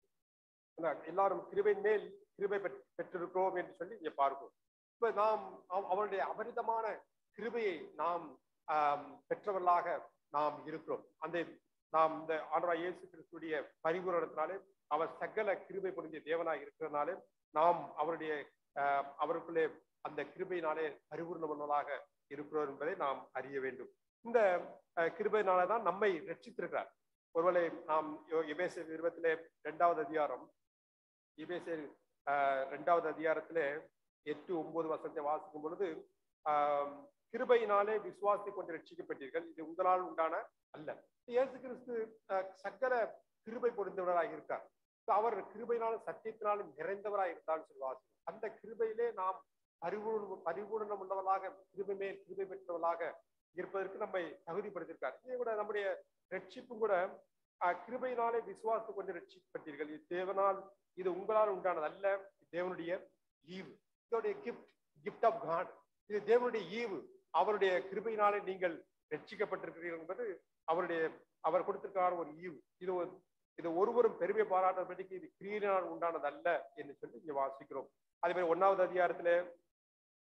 [SPEAKER 1] என்ன, எல்லாரும் கிருபையின் மேல் கிருபை பெற்- பெற்றிருக்கிறோம் என்று சொல்லி இங்கே பார்க்கிறோம் இப்ப நாம் அவ- அவருடைய அபரிதமான கிருபையை நாம் ஆம், பெற்றவர்களாக நாம் இருக்கிறோம் அந்த நாம் இந்த ஆண்டவராய் இயேசு கிறிஸ்துடைய பரிபூரணத்தினாலே அவர் சகல கிருபை பொருந்திய தேவனாய் இருக்கிறதுனாலே நாம் அவருடைய ஆஹ், அவருக்குள்ளே அந்த கிருபையினாலே பரிபூர்ணமானவர்களாக இருக்கிறோம் என்பதை நாம் அறிய வேண்டும் இந்த அஹ், கிருபையினாலே தான் நம்மை ரட்சித்திருக்கிறார் ஒருவேளை நாம் எபேச விருப்பத்திலே இரண்டாவது அதிகாரம் எபேசியர் ஆஹ், இரண்டாவது அதிகாரத்திலே எட்டு ஒன்பது வசனத்தை வாசிக்கும் பொழுது ஆஹ், கிருபையினாலே விசுவாசி கொண்டு ரட்சிக்கப்பட்டீர்கள் இது உங்களால் உண்டான அல்ல இயேசு கிறிஸ்து ஆஹ், சகல கிருபை பொருந்தவராக இருக்கார் So, அவர் கிருபையினாலும் சத்தியத்தினாலும் நிறைந்தவராக இருந்தாலும் சொல்லி வாசிக்கும் அந்த கிருபையிலே நாம் பரிபூர்ண பரிபூர்ணம் உள்ளவர்களாக கிருபை மேல் கிருபை பெற்றவர்களாக இருப்பதற்கு நம்மை தகுதிப்படுத்தியிருக்கார் இதே கூட நம்முடைய ரட்சிப்பும் கூட ஆஹ், கிருபையினாலே விசுவாசம் கொண்டு ரட்சிக்கப்பட்டீர்கள் இது தேவனால் இது உங்களால் உண்டானது அல்ல இது தேவனுடைய ஈவு இதோடைய கிஃப்ட் கிஃப்ட் ஆஃப் காட் இது தேவனுடைய ஈவு அவருடைய கிருபையினாலே நீங்கள் ரட்சிக்கப்பட்டிருக்கிறீர்கள் என்பது அவருடைய அவர் கொடுத்திருக்கார ஒரு ஈவு இது ஒரு இது ஒருவரும் பெருமை பாராட்டுறபடிக்கு இது கிரியனால் உண்டானது அல்ல என்று சொல்லி இங்க வாசிக்கிறோம் அதே மாதிரி ஒன்னாவது அதிகாரத்துல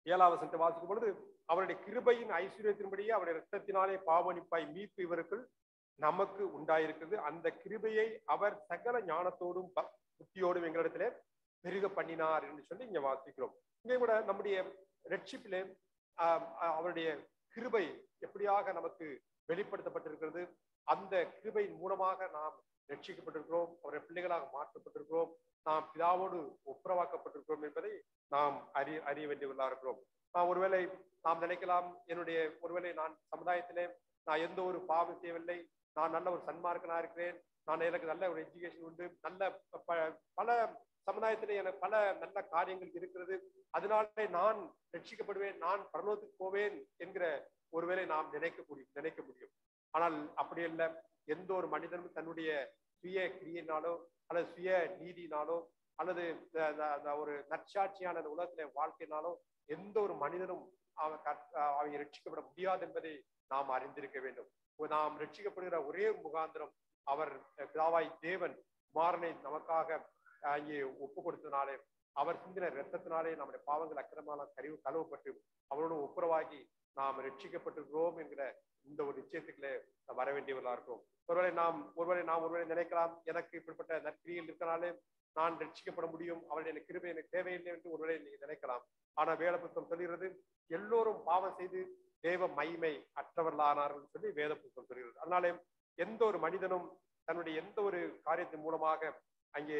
[SPEAKER 1] ஏழாவது வசனத்தை வாசிக்கும் பொழுது அவருடைய கிருபையின் ஐஸ்வர்யத்தின்படியே அவருடைய இரத்தத்தினாலே பாவனிப்பாய் மீட்பு இவருக்குள் நமக்கு உண்டாயிருக்கிறது அந்த கிருபையை அவர் சகல ஞானத்தோடும் ப- புத்தியோடும் எங்களிடத்திலே பெருக பண்ணினார் என்று சொல்லி இங்க வாசிக்கிறோம் இங்கே கூட நம்முடைய ரட்சிப்பிலே ஆஹ், ஆஹ், அவருடைய கிருபை எப்படியாக நமக்கு வெளிப்படுத்தப்பட்டிருக்கிறது அந்த கிருபையின் மூலமாக நாம் ரட்சிக்கப்பட்டிருக்கிறோம் அவருடைய பிள்ளைகளாக மாற்றப்பட்டிருக்கிறோம் நாம் பிதாவோடு ஒப்புரவாக்கப்பட்டிருக்கிறோம் என்பதை நாம் அறிய அறிய வேண்டியவர்களா இருக்கிறோம் நாம் ஒருவேளை நாம் நினைக்கலாம் என்னுடைய ஒருவேளை நான் சமுதாயத்திலே நான் எந்த ஒரு பாவம் செய்யவில்லை நான் நல்ல ஒரு சன்மார்க்கனா இருக்கிறேன் நான் எனக்கு நல்ல ஒரு எஜுகேஷன் உண்டு நல்ல ப- பல சமுதாயத்திலே எனக்கு பல நல்ல காரியங்கள் இருக்கிறது அதனாலே நான் ரட்சிக்கப்படுவேன் நான் பரலோகத்துக்கு போவேன் என்கிற ஒருவேளை நாம் நினைக்க முடியும் நினைக்க முடியும் ஆனால் அப்படி அல்ல எந்த ஒரு மனிதனும் தன்னுடைய சுய கிரியினாலோ அல்லது சுய நீதினாலோ அல்லது அஹ், அந்த- அந்த ஒரு நற்சாட்சியான அந்த உலகத்திலே வாழ்க்கையினாலோ எந்த ஒரு மனிதனும் அவன் கற்- அஹ், அவன் ரட்சிக்கப்பட முடியாது என்பதை நாம் அறிந்திருக்க வேண்டும் இப்ப நாம் ரட்சிக்கப்படுகிற ஒரே முகாந்திரம் அவர் அஹ், பிதாவாய் தேவன் குமாரனை நமக்காக அஹ், இங்கே ஒப்பு கொடுத்ததினாலே அவர் சிந்தின இரத்தத்தினாலே நம்முடைய பாவங்கள் அக்கிரமான கழிவு கழுவப்பட்டு அவரோடு ஒப்புரவாகி நாம் ரட்சிக்கப்பட்டிருக்கிறோம் என்கிற இந்த ஒரு நிச்சயத்துக்குள்ளே நாம் வர வேண்டியவர்களா இருக்கும் ஒருவேளை நாம் ஒருவேளை நாம் ஒருவேளை நினைக்கலாம் எனக்கு இப்படிப்பட்ட நற்கிரியில் இருக்கனாலே நான் ரட்சிக்கப்பட முடியும் அவருடைய எனக்கு கிருபை எனக்கு தேவையில்லை என்று ஒருவேளை நீங்க நினைக்கலாம் ஆனா வேத புத்தகம் சொல்கிறது எல்லோரும் பாவம் செய்து தேவ மகிமை அற்றவர்களானார்கள் சொல்லி வேத புத்தகம் சொல்கிறது அதனாலே எந்த ஒரு மனிதனும் தன்னுடைய எந்த ஒரு காரியத்தின் மூலமாக அங்கே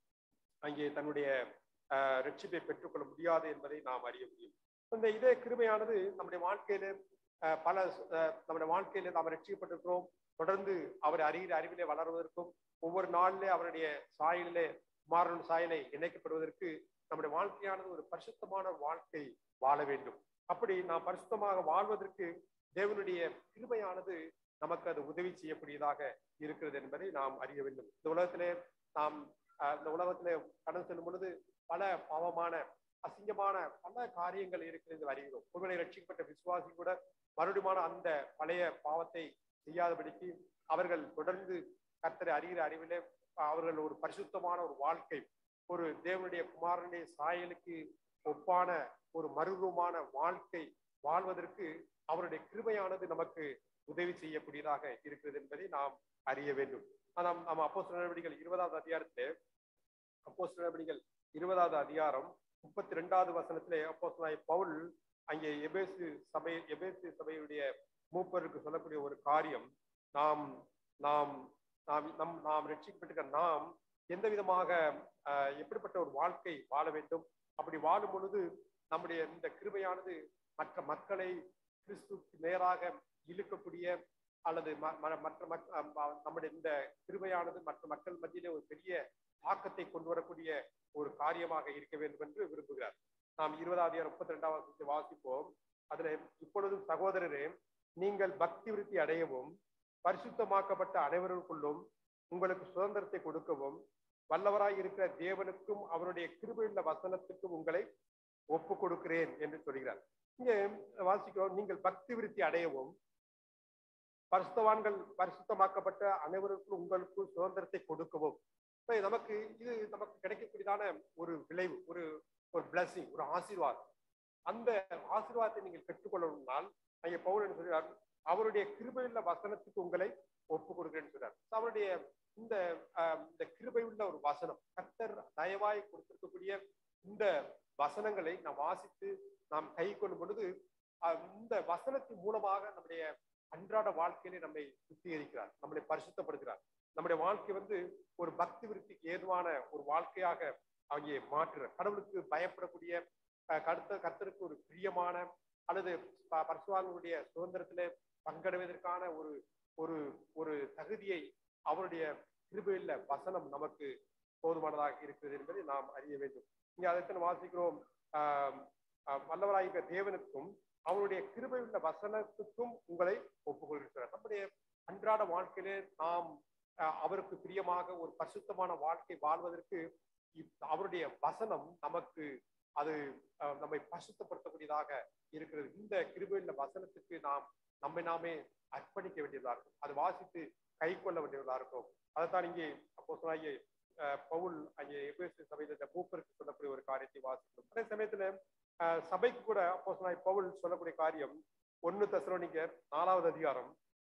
[SPEAKER 1] அங்கே தன்னுடைய ஆஹ், ரட்சிப்பை பெற்றுக்கொள்ள முடியாது என்பதை நாம் அறிய முடியும் இந்த இதே கிருபையானது நம்முடைய வாழ்க்கையில ஆஹ், பல ஆஹ், நம்முடைய வாழ்க்கையில நாம் ரட்சிக்கப்பட்டிருக்கிறோம் தொடர்ந்து அவர் அறிகிற அறிவிலே வளர்வதற்கும் ஒவ்வொரு நாளிலே அவருடைய சாயலிலே குமாரன் சாயலை இணைக்கப்படுவதற்கு நம்முடைய வாழ்க்கையானது ஒரு பரிசுத்தமான வாழ்க்கை வாழ வேண்டும் அப்படி நாம் பரிசுத்தமாக வாழ்வதற்கு தேவனுடைய கிருபையானது நமக்கு அது உதவி செய்யக்கூடியதாக இருக்கிறது என்பதை நாம் அறிய வேண்டும் இந்த உலகத்திலே நாம் ஆஹ், இந்த உலகத்திலே கடந்து செல்லும் பொழுது பல பாவமான அசிங்கமான பல காரியங்கள் இருக்கிறது அறிகிறோம் ஒருவேளை ரட்சிக்கப்பட்ட விசுவாசி கூட மறுபடியுமான அந்த பழைய பாவத்தை செய்யாதபடிக்கு அவர்கள் தொடர்ந்து கர்த்தரை அறிகிற அறிவிலே அவர்கள் ஒரு பரிசுத்தமான ஒரு வாழ்க்கை ஒரு தேவனுடைய குமாரனுடைய சாயலுக்கு ஒப்பான ஒரு மறுரூபமான வாழ்க்கை வாழ்வதற்கு அவருடைய கிருபையானது நமக்கு உதவி செய்யக்கூடியதாக இருக்கிறது என்பதை நாம் அறிய வேண்டும் நாம் நம்ம அப்போ நடவடிக்கைகள் இருபதாவது அதிகாரத்திலே அப்போ நடவடிக்கைகள் இருபதாவது அதிகாரம் முப்பத்தி ரெண்டாவது வசனத்திலே அப்போ பவுல் அங்கே எபேசு சபை எபேசு சபையுடைய மூப்பருக்கு சொல்லக்கூடிய ஒரு காரியம் நாம் நாம் நாம் நம் நாம் ரட்சிக்கப்பட்டிருக்க நாம் எந்த விதமாக ஆஹ், எப்படிப்பட்ட ஒரு வாழ்க்கை வாழ வேண்டும் அப்படி வாழும் பொழுது நம்முடைய இந்த கிருபையானது மற்ற மக்களை கிறிஸ்துக்கு நேராக இழுக்கக்கூடிய அல்லது ம- ம- மற்ற மக் அஹ் ம- நம்முடைய இந்த கிருபையானது மற்ற மக்கள் மத்தியிலே ஒரு பெரிய தாக்கத்தை கொண்டு வரக்கூடிய ஒரு காரியமாக இருக்க வேண்டும் என்று விரும்புகிறார் நாம் இருபதாவது முப்பத்தி ரெண்டாவது வாசிப்போம் அதுல இப்பொழுதும் சகோதரரே நீங்கள் பக்தி விருத்தி அடையவும் பரிசுத்தமாக்கப்பட்ட அனைவருக்குள்ளும் உங்களுக்கு சுதந்திரத்தை கொடுக்கவும் வல்லவராய் இருக்கிற தேவனுக்கும் அவருடைய கிருபையுள்ள வசனத்துக்கும் உங்களை ஒப்பு கொடுக்கிறேன் என்று சொல்கிறார் இங்கே வாசிக்கிறோம் நீங்கள் பக்தி விருத்தி அடையவும் பரிசுத்தவான்கள் பரிசுத்தமாக்கப்பட்ட அனைவருக்கும் உங்களுக்கு சுதந்திரத்தை கொடுக்கவும் இப்ப நமக்கு இது நமக்கு கிடைக்கக்கூடியதான ஒரு விளைவு ஒரு ஒரு blessing ஒரு ஆசீர்வாதம் அந்த ஆசீர்வாதத்தை நீங்கள் பெற்றுக்கொள்ளணும்னால் அங்கே பவுல் என்ன சொல்கிறார் அவருடைய கிருபையுள்ள வசனத்துக்கு உங்களை ஒப்பு கொடுக்கிறேன்னு சொல்றார் அவருடைய இந்த ஆஹ், இந்த கிருபையுள்ள ஒரு வசனம் கர்த்தர் தயவாய் கொடுத்திருக்கக்கூடிய இந்த வசனங்களை நாம் வாசித்து நாம் கை கொள்ளும் பொழுது ஆஹ், இந்த வசனத்தின் மூலமாக நம்முடைய அன்றாட வாழ்க்கையிலே நம்மை சுத்திகரிக்கிறார் நம்மளை பரிசுத்தப்படுத்துகிறார் நம்முடைய வாழ்க்கை வந்து ஒரு பக்தி விருத்திக்கு ஏதுவான ஒரு வாழ்க்கையாக அங்கே மாற்றுறார் கடவுளுக்கு பயப்படக்கூடிய அஹ், கருத்த கர்த்தருக்கு ஒரு பிரியமான அல்லது ப- பரிசுவாங்களுடைய சுதந்திரத்திலே பங்கெடுவதற்கான ஒரு ஒரு ஒரு தகுதியை அவருடைய கிருபையுள்ள வசனம் நமக்கு போதுமானதாக இருக்கிறது என்பதை நாம் அறிய வேண்டும் இங்கே அதைத்தான் வாசிக்கிறோம் ஆஹ் ஆஹ் வல்லவராகிய தேவனுக்கும் அவருடைய கிருபையுள்ள வசனத்துக்கும் உங்களை ஒப்புக்கொள்கிறார் நம்முடைய அன்றாட வாழ்க்கையிலே நாம் ஆஹ் அவருக்கு பிரியமாக ஒரு பரிசுத்தமான வாழ்க்கை வாழ்வதற்கு இப்- அவருடைய வசனம் நமக்கு அது ஆஹ் நம்மை பரிசுத்தப்படுத்தக்கூடியதாக இருக்கிறது இந்த கிருபையுள்ள வசனத்துக்கு நாம் நம்மை நாமே அர்ப்பணிக்க வேண்டியதா இருக்கும் அதை வாசித்து கை கொள்ள வேண்டியதா இருக்கும் அதைத்தான் இங்கே அப்போ பவுல் அங்கே எபேசு சபையில இந்த மூப்பருக்கு சொல்லக்கூடிய ஒரு காரியத்தை வாசிக்கிறோம் அதே சமயத்துல ஆஹ் சபைக்கு கூட அப்போ பவுல் சொல்லக்கூடிய காரியம் ஒன்னு தசரோனிக்கர் நாலாவது அதிகாரம்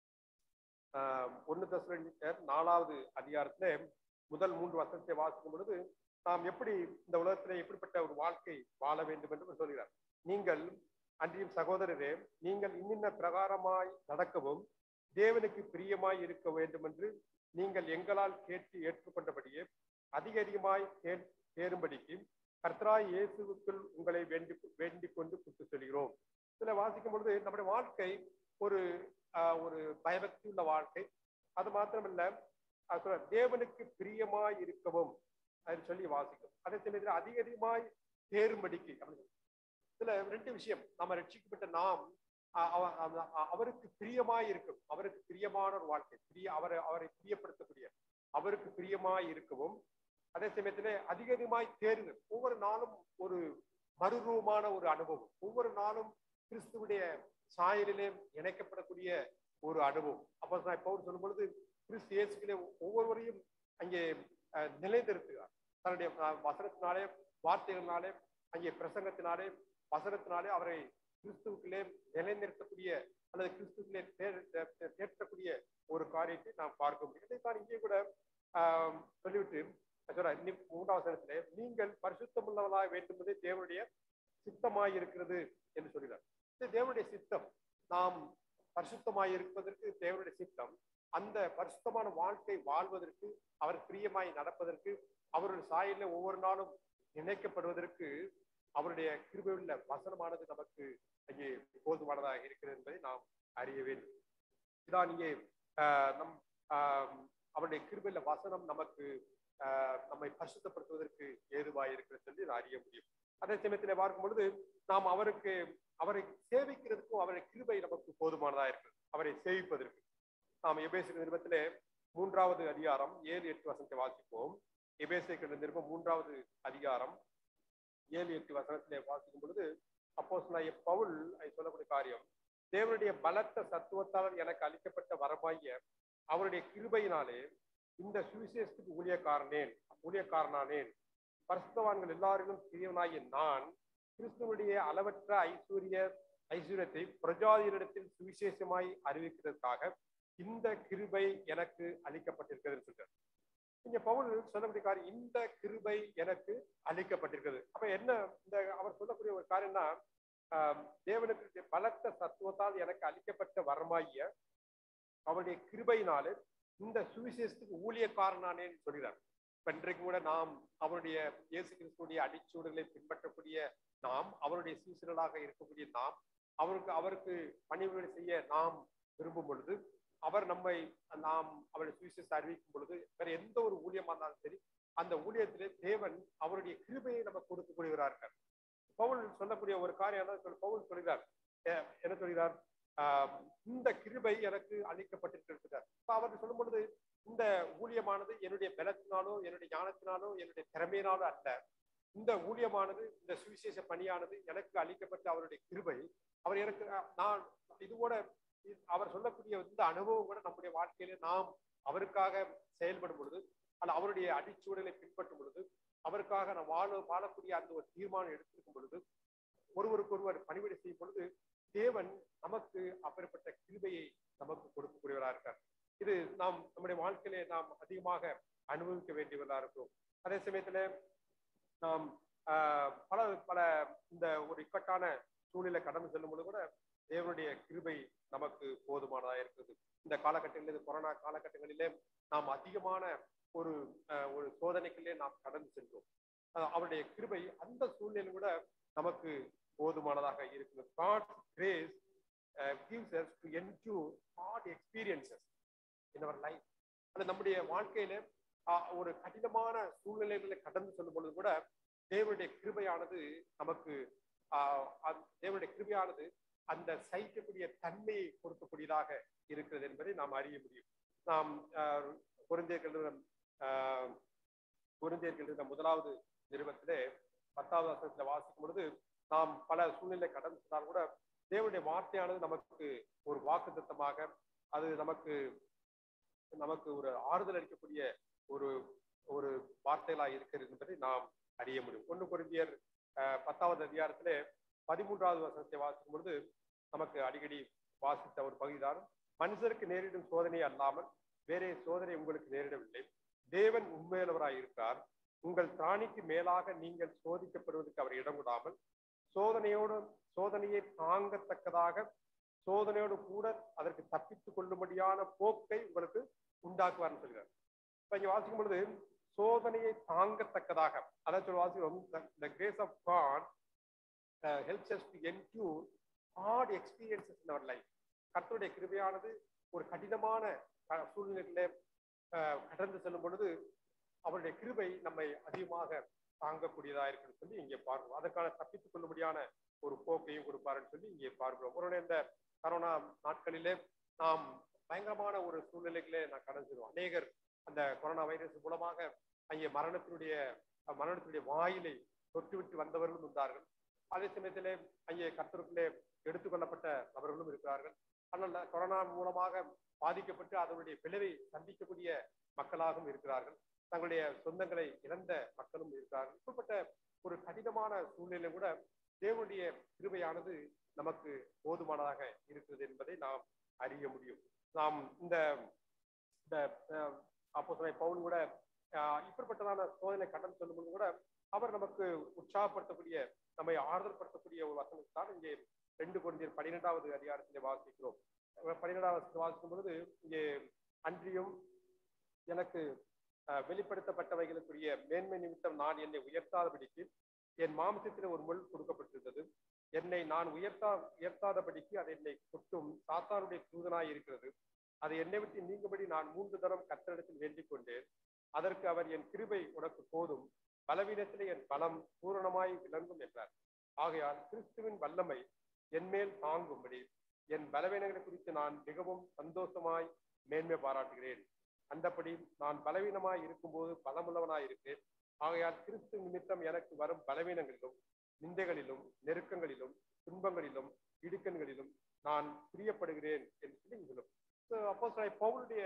[SPEAKER 1] ஆஹ் ஒன்னு தசரோனிக்கர் நாலாவது அதிகாரத்துல முதல் மூன்று வசனத்தை வாசிக்கும் பொழுது நாம் எப்படி இந்த உலகத்திலே எப்படிப்பட்ட ஒரு வாழ்க்கை வாழ வேண்டும் என்று சொல்கிறார் நீங்கள் அன்றியும் சகோதரரே நீங்கள் இன்னின்ன பிரகாரமாய் நடக்கவும் தேவனுக்கு பிரியமாய் இருக்க வேண்டும் என்று நீங்கள் எங்களால் கேட்டு ஏற்றுக்கொண்டபடியே அதிக அதிகமாய் கே- சேரும்படிக்கு கர்த்தராய் இயேசுவுக்குள் உங்களை வேண்டி வேண்டிக் கொண்டு குத்து சொல்கிறோம் இதுல வாசிக்கும் பொழுது நம்முடைய வாழ்க்கை ஒரு ஆஹ், ஒரு பயபக்தி உள்ள வாழ்க்கை அது மாத்திரமல்ல அது சொல்ற, தேவனுக்கு பிரியமாய் இருக்கவும் அப்படின்னு சொல்லி வாசிக்கும் அதே சமயத்தில் அதிக அதிகமாய் சேரும்படிக்கு அப்படின்னு இதுல ரெண்டு விஷயம் நம்ம ரட்சிக்கப்பட்ட நாம் அ- அவ- அவ- அ- அவருக்கு பிரியமாய் இருக்கும் அவருக்கு பிரியமான ஒரு வாழ்க்கை பிரிய அவரை அவரை பிரியப்படுத்தக்கூடிய அவருக்கு பிரியமாய் இருக்கவும் அதே சமயத்திலே அதிக அதிகமாய் தேர்வு ஒவ்வொரு நாளும் ஒரு மறுரூபமான ஒரு அனுபவம் ஒவ்வொரு நாளும் கிறிஸ்துவுடைய சாயலிலே இணைக்கப்படக்கூடிய ஒரு அனுபவம் அப்போ நான் இப்போ சொல்லும் பொழுது கிறிஸ்து இயேசுக்களே ஒவ்வொருவரையும் அங்கே அஹ், நிலைநிறுத்துகிறார் தன்னுடைய அஹ், வசனத்தினாலே வார்த்தைகளினாலே அங்கே பிரசங்கத்தினாலே வசனத்தினாலே அவரை கிறிஸ்துவுக்குள்ளே நிலைநிறுத்தக்கூடிய அல்லது கிறிஸ்துவிலே தே- தே- தேற்றக்கூடிய ஒரு காரியத்தை நாம் பார்க்க முடியும் இதைத்தான் இங்கே கூட ஆஹ், சொல்லிவிட்டு சொல்ற இன்னும் மூன்றாவது வசனத்திலே நீங்கள் பரிசுத்தமுள்ளவர்களாக வேண்டும் என்பதே தேவனுடைய சித்தமாய் இருக்கிறது என்று சொல்கிறார் இது தேவனுடைய சித்தம் நாம் பரிசுத்தமாய் இருப்பதற்கு தேவனுடைய சித்தம் அந்த பரிசுத்தமான வாழ்க்கை வாழ்வதற்கு அவர் பிரியமாய் நடப்பதற்கு அவருடைய சாயல்ல ஒவ்வொரு நாளும் இணைக்கப்படுவதற்கு அவருடைய கிருபையுள்ள வசனமானது நமக்கு அங்கே போதுமானதாக இருக்கிறது என்பதை நாம் அறிய வேண்டும் இதான் இங்கே ஆஹ், நம் ஆஹ், அவருடைய கிருபையுள்ள வசனம் நமக்கு ஆஹ், நம்மை பரிசுத்தப்படுத்துவதற்கு ஏதுவாய் இருக்கிறது சொல்லி நான் அறிய முடியும் அதே சமயத்தில் பார்க்கும் பொழுது நாம் அவருக்கு அவரை சேவிக்கிறதுக்கும் அவருடைய கிருபை நமக்கு போதுமானதா இருக்கிறது அவரை சேவிப்பதற்கு நாம் எபேசிய நிருபத்திலே மூன்றாவது அதிகாரம் ஏழு எட்டு வசனத்தை வாசிப்போம் எபேசிய நிருபம் மூன்றாவது அதிகாரம் ஏழு எட்டு வசனத்திலே வாசிக்கும் பொழுது அப்போ பவுல் அது சொல்லக்கூடிய காரியம் தேவனுடைய பலத்த சத்துவத்தால் எனக்கு அளிக்கப்பட்ட வரமாகிய அவருடைய கிருபையினாலே இந்த சுவிசேஷத்துக்கு ஊழியக்காரனேன் ஊழியக்காரனானேன் பரிசுத்தவான்கள் எல்லாரிலும் பிரியவனாகிய நான் கிறிஸ்துவனுடைய அளவற்ற ஐஸ்வர்ய ஐஸ்வர்யத்தை பிரஜாதியினிடத்தில் சுவிசேஷமாய் அறிவிக்கிறதுக்காக இந்த கிருபை எனக்கு அளிக்கப்பட்டிருக்கிறது சொல்றார் இங்க பவுல் சொல்லக்கூடிய காரியம் இந்த கிருபை எனக்கு அளிக்கப்பட்டிருக்கிறது அப்ப என்ன இந்த அவர் சொல்லக்கூடிய ஒரு காரியம்னா ஆஹ், தேவனுக்கு பலத்த சத்துவத்தால் எனக்கு அளிக்கப்பட்ட வரமாகிய அவருடைய கிருபையினாலே இந்த சுவிசேஷத்துக்கு ஊழியக்காரனானேன்னு சொல்கிறார் இப்ப இன்றைக்கு கூட நாம் அவருடைய இயேசு கிறிஸ்துடைய அடிச்சூடுகளை பின்பற்றக்கூடிய நாம் அவருடைய சீசர்களாக இருக்கக்கூடிய நாம் அவருக்கு அவருக்கு பணிவுகளை செய்ய நாம் விரும்பும் பொழுது அவர் நம்மை நாம் அவருடைய சுவிசேஷத்தை அறிவிக்கும் பொழுது வேற எந்த ஒரு ஊழியமா இருந்தாலும் சரி அந்த ஊழியத்திலே தேவன் அவருடைய கிருபையை நமக்கு கொடுக்கக்கூடியவராக இருக்கார் பவுல் சொல்லக்கூடிய ஒரு காரியம் தான் சொல்ல- பவுல் சொல்கிறார் அஹ் என்ன சொல்கிறார் ஆஹ் இந்த கிருபை எனக்கு அளிக்கப்பட்டிருக்கிறார் இப்ப அவர் சொல்லும் பொழுது இந்த ஊழியமானது என்னுடைய பலத்தினாலோ என்னுடைய ஞானத்தினாலோ என்னுடைய திறமையினாலோ அல்ல இந்த ஊழியமானது இந்த சுவிசேஷ பணியானது எனக்கு அளிக்கப்பட்ட அவருடைய கிருபை அவர் எனக்கு அஹ், நான் இது கூட இது- அவர் சொல்லக்கூடிய இந்த அனுபவம் கூட நம்முடைய வாழ்க்கையில நாம் அவருக்காக செயல்படும் பொழுது அல்ல அவருடைய அடிச்சூழலை பின்பற்றும் பொழுது அவருக்காக நாம் வாழ வாழக்கூடிய அந்த ஒரு தீர்மானம் எடுத்திருக்கும் பொழுது ஒருவருக்கு ஒருவர் பணிவிடை செய்யும் பொழுது தேவன் நமக்கு அப்பேற்பட்ட கிருபையை நமக்கு கொடுக்கக்கூடியவராக இருக்கார் இது நாம் நம்முடைய வாழ்க்கையிலே நாம் அதிகமாக அனுபவிக்க வேண்டியவர்களா இருக்கும் அதே சமயத்துல நாம் ஆஹ், பல பல இந்த ஒரு இக்கட்டான சூழ்நிலை கடந்து செல்லும் பொழுது கூட தேவனுடைய கிருபை நமக்கு போதுமானதா இருக்குது இந்த காலகட்டங்களில் இது கொரோனா காலகட்டங்களிலே நாம் அதிகமான ஒரு ஆஹ், ஒரு சோதனைகளிலே நாம் கடந்து சென்றோம் ஆஹ், அவருடைய கிருபை அந்த சூழ்நிலை கூட நமக்கு போதுமானதாக இருக்குது God's grace uh, gives us to endure hard experiences in our life அது நம்முடைய வாழ்க்கையில ஆஹ், ஒரு கடினமான சூழ்நிலைகளை கடந்து செல்லும் பொழுது கூட தேவனுடைய கிருபையானது நமக்கு ஆஹ், அந்த தேவனுடைய கிருபையானது அந்த சகிக்கக்கூடிய தன்மையை கொடுக்கக்கூடியதாக இருக்கிறது என்பதை நாம் அறிய முடியும் நாம் ஆஹ், குருந்தியர்கள் ஆஹ், குருந்தியர்கள் இருந்த முதலாவது நிறுவனத்திலே பத்தாவது வசனத்துல வாசிக்கும் பொழுது நாம் பல சூழ்நிலை கடந்து சென்றால் கூட தேவனுடைய வார்த்தையானது நமக்கு ஒரு வாக்கு திட்டமாக அது நமக்கு நமக்கு ஒரு ஆறுதல் அளிக்கக்கூடிய ஒரு ஒரு வார்த்தைகளா இருக்கிறது என்பதை நாம் அறிய முடியும் ஒன்று குருந்தியர் அஹ், பத்தாவது அதிகாரத்திலே பதிமூன்றாவது வசனத்தை வாசிக்கும் பொழுது நமக்கு அடிக்கடி வாசித்த ஒரு பகுதிதான் மனுஷருக்கு நேரிடும் சோதனை அல்லாமல் வேறே சோதனை உங்களுக்கு நேரிடவில்லை தேவன் உண்மையுள்ளவராய் இருக்கிறார் உங்கள் திராணிக்கு மேலாக நீங்கள் சோதிக்கப்படுவதற்கு அவர் இடம் கொடாமல் சோதனையோடு சோதனையை தாங்கத்தக்கதாக சோதனையோடு கூட அதற்கு தப்பித்துக் கொள்ளும்படியான போக்கை உங்களுக்கு உண்டாக்குவார்னு சொல்கிறார் இப்ப இங்க வாசிக்கும் பொழுது சோதனையை தாங்கத்தக்கதாக அதான் சொல்லி வாசிக்கிறோம் the grace of God uh, helps us to endure hard experiences in our life கர்த்தருடைய கிருபையானது ஒரு கடினமான அஹ், சூழ்நிலையிலே அஹ், கடந்து செல்லும் பொழுது அவருடைய கிருபை நம்மை அதிகமாக தாங்கக்கூடியதா இருக்குன்னு சொல்லி இங்கே பார்க்கிறோம் அதற்கான தப்பித்துக் கொள்ளும்படியான ஒரு போக்கையும் கொடுப்பாருன்னு சொல்லி இங்கே பார்க்கிறோம் ஒருவேளை இந்த கரோனா நாட்களிலே நாம் பயங்கரமான ஒரு சூழ்நிலைகளே நான் கடந்து செல்வோம் அநேகர் அந்த கொரோனா வைரஸ் மூலமாக அங்கே மரணத்தினுடைய அஹ், மரணத்தினுடைய வாயிலை தொட்டுவிட்டு வந்தவர்களும் இருந்தார்கள் அதே சமயத்திலே அங்கே கர்த்தருக்குள்ளே எடுத்துக்கொள்ளப்பட்ட நபர்களும் இருக்கிறார்கள் ஆனால் கொரோனா மூலமாக பாதிக்கப்பட்டு அதனுடைய விளைவை சந்திக்கக்கூடிய மக்களாகவும் இருக்கிறார்கள் தங்களுடைய சொந்தங்களை இழந்த மக்களும் இருக்கிறார்கள் இப்படிப்பட்ட ஒரு கடினமான சூழ்நிலை கூட தேவனுடைய கிருபையானது நமக்கு போதுமானதாக இருக்கிறது என்பதை நாம் அறிய முடியும் நாம் இந்த இந்த அப்போ பவுன் கூட ஆஹ், இப்படிப்பட்டதான சோதனை கடன் சொல்லும்போது கூட அவர் நமக்கு உற்சாகப்படுத்தக்கூடிய நம்மை ஆறுதல் படுத்தக்கூடிய ஒரு வசனம் தான் இங்கே ரெண்டு குழந்தையர் பன்னிரெண்டாவது அதிகாரத்திலே வாசிக்கிறோம் பன்னிரெண்டாவது வாசிக்கும் பொழுது இங்கே அன்றியும் எனக்கு அஹ், வெளிப்படுத்தப்பட்டவைகளுக்குரிய மேன்மை நிமித்தம் நான் என்னை உயர்த்தாதபடிக்கு என் மாம்சத்தில் ஒரு முள் கொடுக்கப்பட்டிருந்தது என்னை நான் உயர்த்தா உயர்த்தாதபடிக்கு அது என்னை கொட்டும் சாத்தானுடைய தூதனாய் இருக்கிறது அது என்னை விட்டு நீங்கும்படி நான் மூன்று தரம் கத்தரிடத்தில் வேண்டிக் கொண்டேன் அதற்கு அவர் என் கிருபை உனக்கு போதும் பலவீனத்திலே என் பலம் பூரணமாய் விளங்கும் என்றார் ஆகையால் கிறிஸ்துவின் வல்லமை என்மேல் தாங்கும்படி என் பலவீனங்களை குறித்து நான் மிகவும் சந்தோஷமாய் மேன்மை பாராட்டுகிறேன் அந்தபடி நான் பலவீனமாய் இருக்கும்போது பலமுள்ளவனாய் இருக்கிறேன் ஆகையால் கிறிஸ்து நிமித்தம் எனக்கு வரும் பலவீனங்களிலும் நிந்தைகளிலும் நெருக்கங்களிலும் துன்பங்களிலும் இடுக்கண்களிலும் நான் பிரியப்படுகிறேன் என்று சொல்லி சொல்லும் அப்போ பவுலுடைய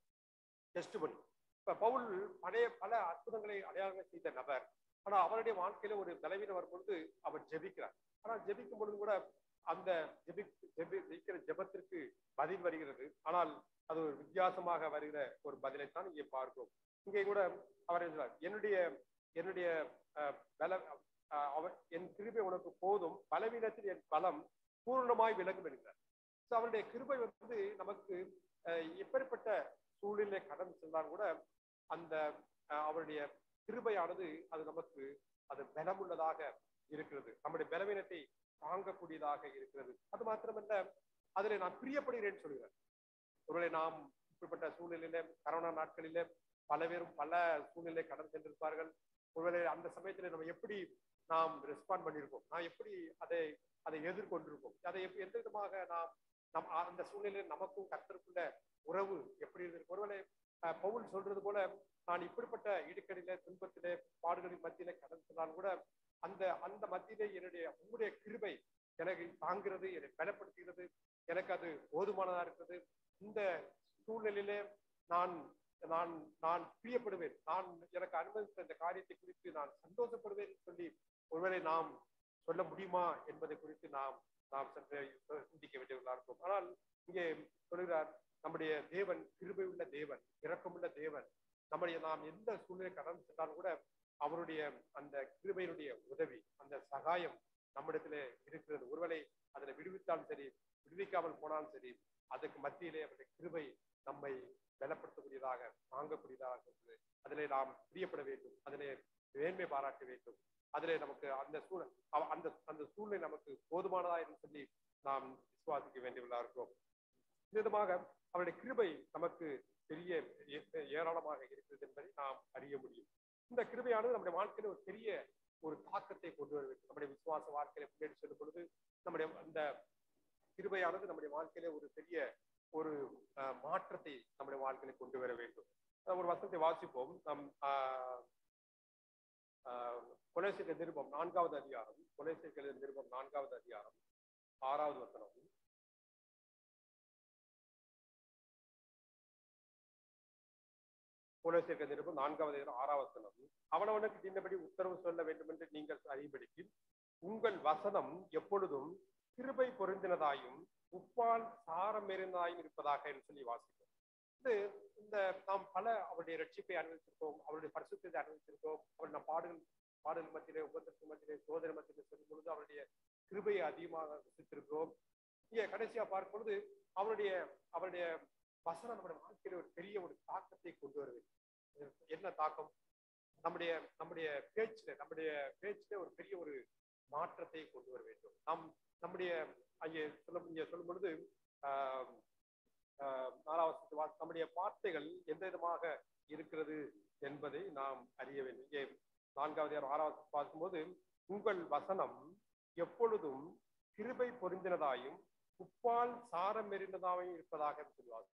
[SPEAKER 1] டெஸ்ட்மனி இப்ப பவுல் பழைய பல அற்புதங்களை அடையாளங்கள் செய்த நபர் ஆனா அவருடைய வாழ்க்கையில ஒரு பலவீனம் வரும்பொழுது அவர் ஜெபிக்கிறார் ஆனா ஜெபிக்கும் பொழுது கூட அந்த ஜெபி ஜெபி ஜெயிக்கிற ஜெபத்திற்கு பதில் வருகிறது ஆனால் அது ஒரு வித்தியாசமாக வருகிற ஒரு பதிலைத்தான் இங்கே பார்க்கிறோம் இங்கே கூட அவர் எழுதுகிறார் என்னுடைய என்னுடைய அஹ், பல அஹ், அவர் என் கிருபை உனக்கு போதும் பலவீனத்தில் என் பலம் பூர்ணமாய் விளங்கும் என்கிறார் ஸோ அவருடைய கிருபை வந்து நமக்கு அஹ், எப்படிப்பட்ட சூழ்நிலை கடந்து சென்றால் கூட அந்த அஹ், அவருடைய கிருபையானது அது நமக்கு அது பலமுள்ளதாக இருக்கிறது நம்முடைய பலவீனத்தை தாங்கக்கூடியதாக இருக்கிறது அது மாத்திரமல்ல அதில் நான் பிரியப்படுகிறேன்னு சொல்கிறார் ஒருவேளை நாம் இப்படிப்பட்ட சூழ்நிலையில கரோனா நாட்களில பல பேரும் பல சூழ்நிலை கடந்து சென்றிருப்பார்கள் ஒருவேளை அந்த சமயத்துல நம்ம எப்படி நாம் ரெஸ்பாண்ட் பண்ணியிருக்கோம் நான் எப்படி அதை அதை எதிர்கொண்டிருக்கோம் அதை எப்படி எந்த விதமாக நாம் நம் அந்த சூழ்நிலையில் நமக்கும் கர்த்தருக்குள்ள உறவு எப்படி இருந்திருக்கு ஒருவேளை அஹ், பவுல் சொல்றது போல நான் இப்படிப்பட்ட இடுக்கடியில துன்பத்திலே பாடுகளின் மத்தியில கடந்து சென்றாலும் கூட அந்த அந்த மத்தியிலே என்னுடைய உங்களுடைய கிருபை எனக்கு தாங்கிறது என்னை பலப்படுத்துகிறது எனக்கு அது போதுமானதா இருக்கிறது இந்த சூழ்நிலையிலே நான் நான் நான் பிரியப்படுவேன் நான் எனக்கு அனுமதித்த இந்த காரியத்தை குறித்து நான் சந்தோஷப்படுவேன் என்று சொல்லி ஒருவேளை நாம் சொல்ல முடியுமா என்பதை குறித்து நாம் நாம் சற்று சிந்திக்க வேண்டியவர்களா இருக்கும் ஆனால் இங்கே சொல்கிறார் நம்முடைய தேவன் கிருபை உள்ள தேவன் இரக்கமுள்ள தேவன் நம்முடைய நாம் எந்த சூழ்நிலை கடந்து சென்றாலும் கூட அவருடைய அந்த கிருபையினுடைய உதவி அந்த சகாயம் நம்மிடத்துல இருக்கிறது ஒருவேளை அதில் விடுவித்தாலும் சரி விடுவிக்காமல் போனாலும் சரி அதுக்கு மத்தியிலே அவருடைய கிருபை நம்மை பலப்படுத்தக்கூடியதாக தாங்கக்கூடியதாக இருக்கிறது அதிலே நாம் பிரியப்பட வேண்டும் அதிலே மேன்மை பாராட்ட வேண்டும் அதிலே நமக்கு அந்த சூழல் அவ- அந்த அந்த சூழ்நிலை நமக்கு போதுமானதா என்று சொல்லி நாம் விசுவாசிக்க வேண்டியவர்களா இருக்கிறோம் இந்த விதமாக அவருடைய கிருபை நமக்கு பெரிய ஏ- ஏராளமாக இருக்கிறது என்பதை நாம் அறிய முடியும் இந்த கிருபையானது நம்முடைய வாழ்க்கையில ஒரு பெரிய ஒரு தாக்கத்தை கொண்டு வர வேண்டும் நம்முடைய விசுவாச வாழ்க்கையில முன்னேறி செல்லும் பொழுது நம்முடைய அந்த கிருபையானது நம்முடைய வாழ்க்கையில ஒரு பெரிய ஒரு அஹ், மாற்றத்தை நம்முடைய வாழ்க்கையில கொண்டு வர வேண்டும் அஹ் ஒரு வசனத்தை வாசிப்போம் நம் கொலேசிக்க நிருபம் நான்காவது அதிகாரம் கொலேசிக்க நிருபம் நான்காவது அதிகாரம் ஆறாவது வசனம் குலசேக நிருபம் நான்காவது அதிகாரம் ஆறாவது வசனம் அவனவனுக்கு தின்னபடி உத்தரவு சொல்ல வேண்டும் என்று நீங்கள் அறியும்படிக்கு உங்கள் வசனம் எப்பொழுதும் கிருபை பொருந்தினதாயும் உப்பால் சாரம் எறிந்ததாயும் இருப்பதாக என்று சொல்லி வாசிக்கிறோம் இது இந்த நாம் பல அவருடைய ரட்சிப்பை அனுபவிச்சிருக்கோம் அவருடைய பரிசுத்தத்தை அனுபவிச்சிருக்கோம் அவர் நம் பாடுகள் பாடல் மத்தியிலே உபத்திற்கு மத்தியிலே சோதனை மத்தியிலே சொல்லும் பொழுது அவருடைய கிருபையை அதிகமாக ரசித்திருக்கிறோம் இங்கே கடைசியா பார்க்கும் பொழுது அவருடைய அவருடைய வசனம் நம்முடைய வாழ்க்கையில ஒரு பெரிய ஒரு தாக்கத்தை கொண்டு வர வேண்டும் என்ன தாக்கம் நம்முடைய நம்முடைய பேச்சுல நம்முடைய பேச்சுல ஒரு பெரிய ஒரு மாற்றத்தை கொண்டு வர வேண்டும் நம் நம்முடைய அங்கே சொல்ல இங்கே சொல்லும் பொழுது ஆஹ் ஆஹ் நாலாவது வா- நம்முடைய வார்த்தைகள் எந்த விதமாக இருக்கிறது என்பதை நாம் அறிய வேண்டும் இங்கே நான்காவது அதிகாரம் ஆறாவது பார்க்கும்போது உங்கள் வசனம் எப்பொழுதும் கிருபை பொருந்தினதாயும் உப்பால் சாரம் எறிந்ததாகவும் இருப்பதாக சொல்லுவாங்க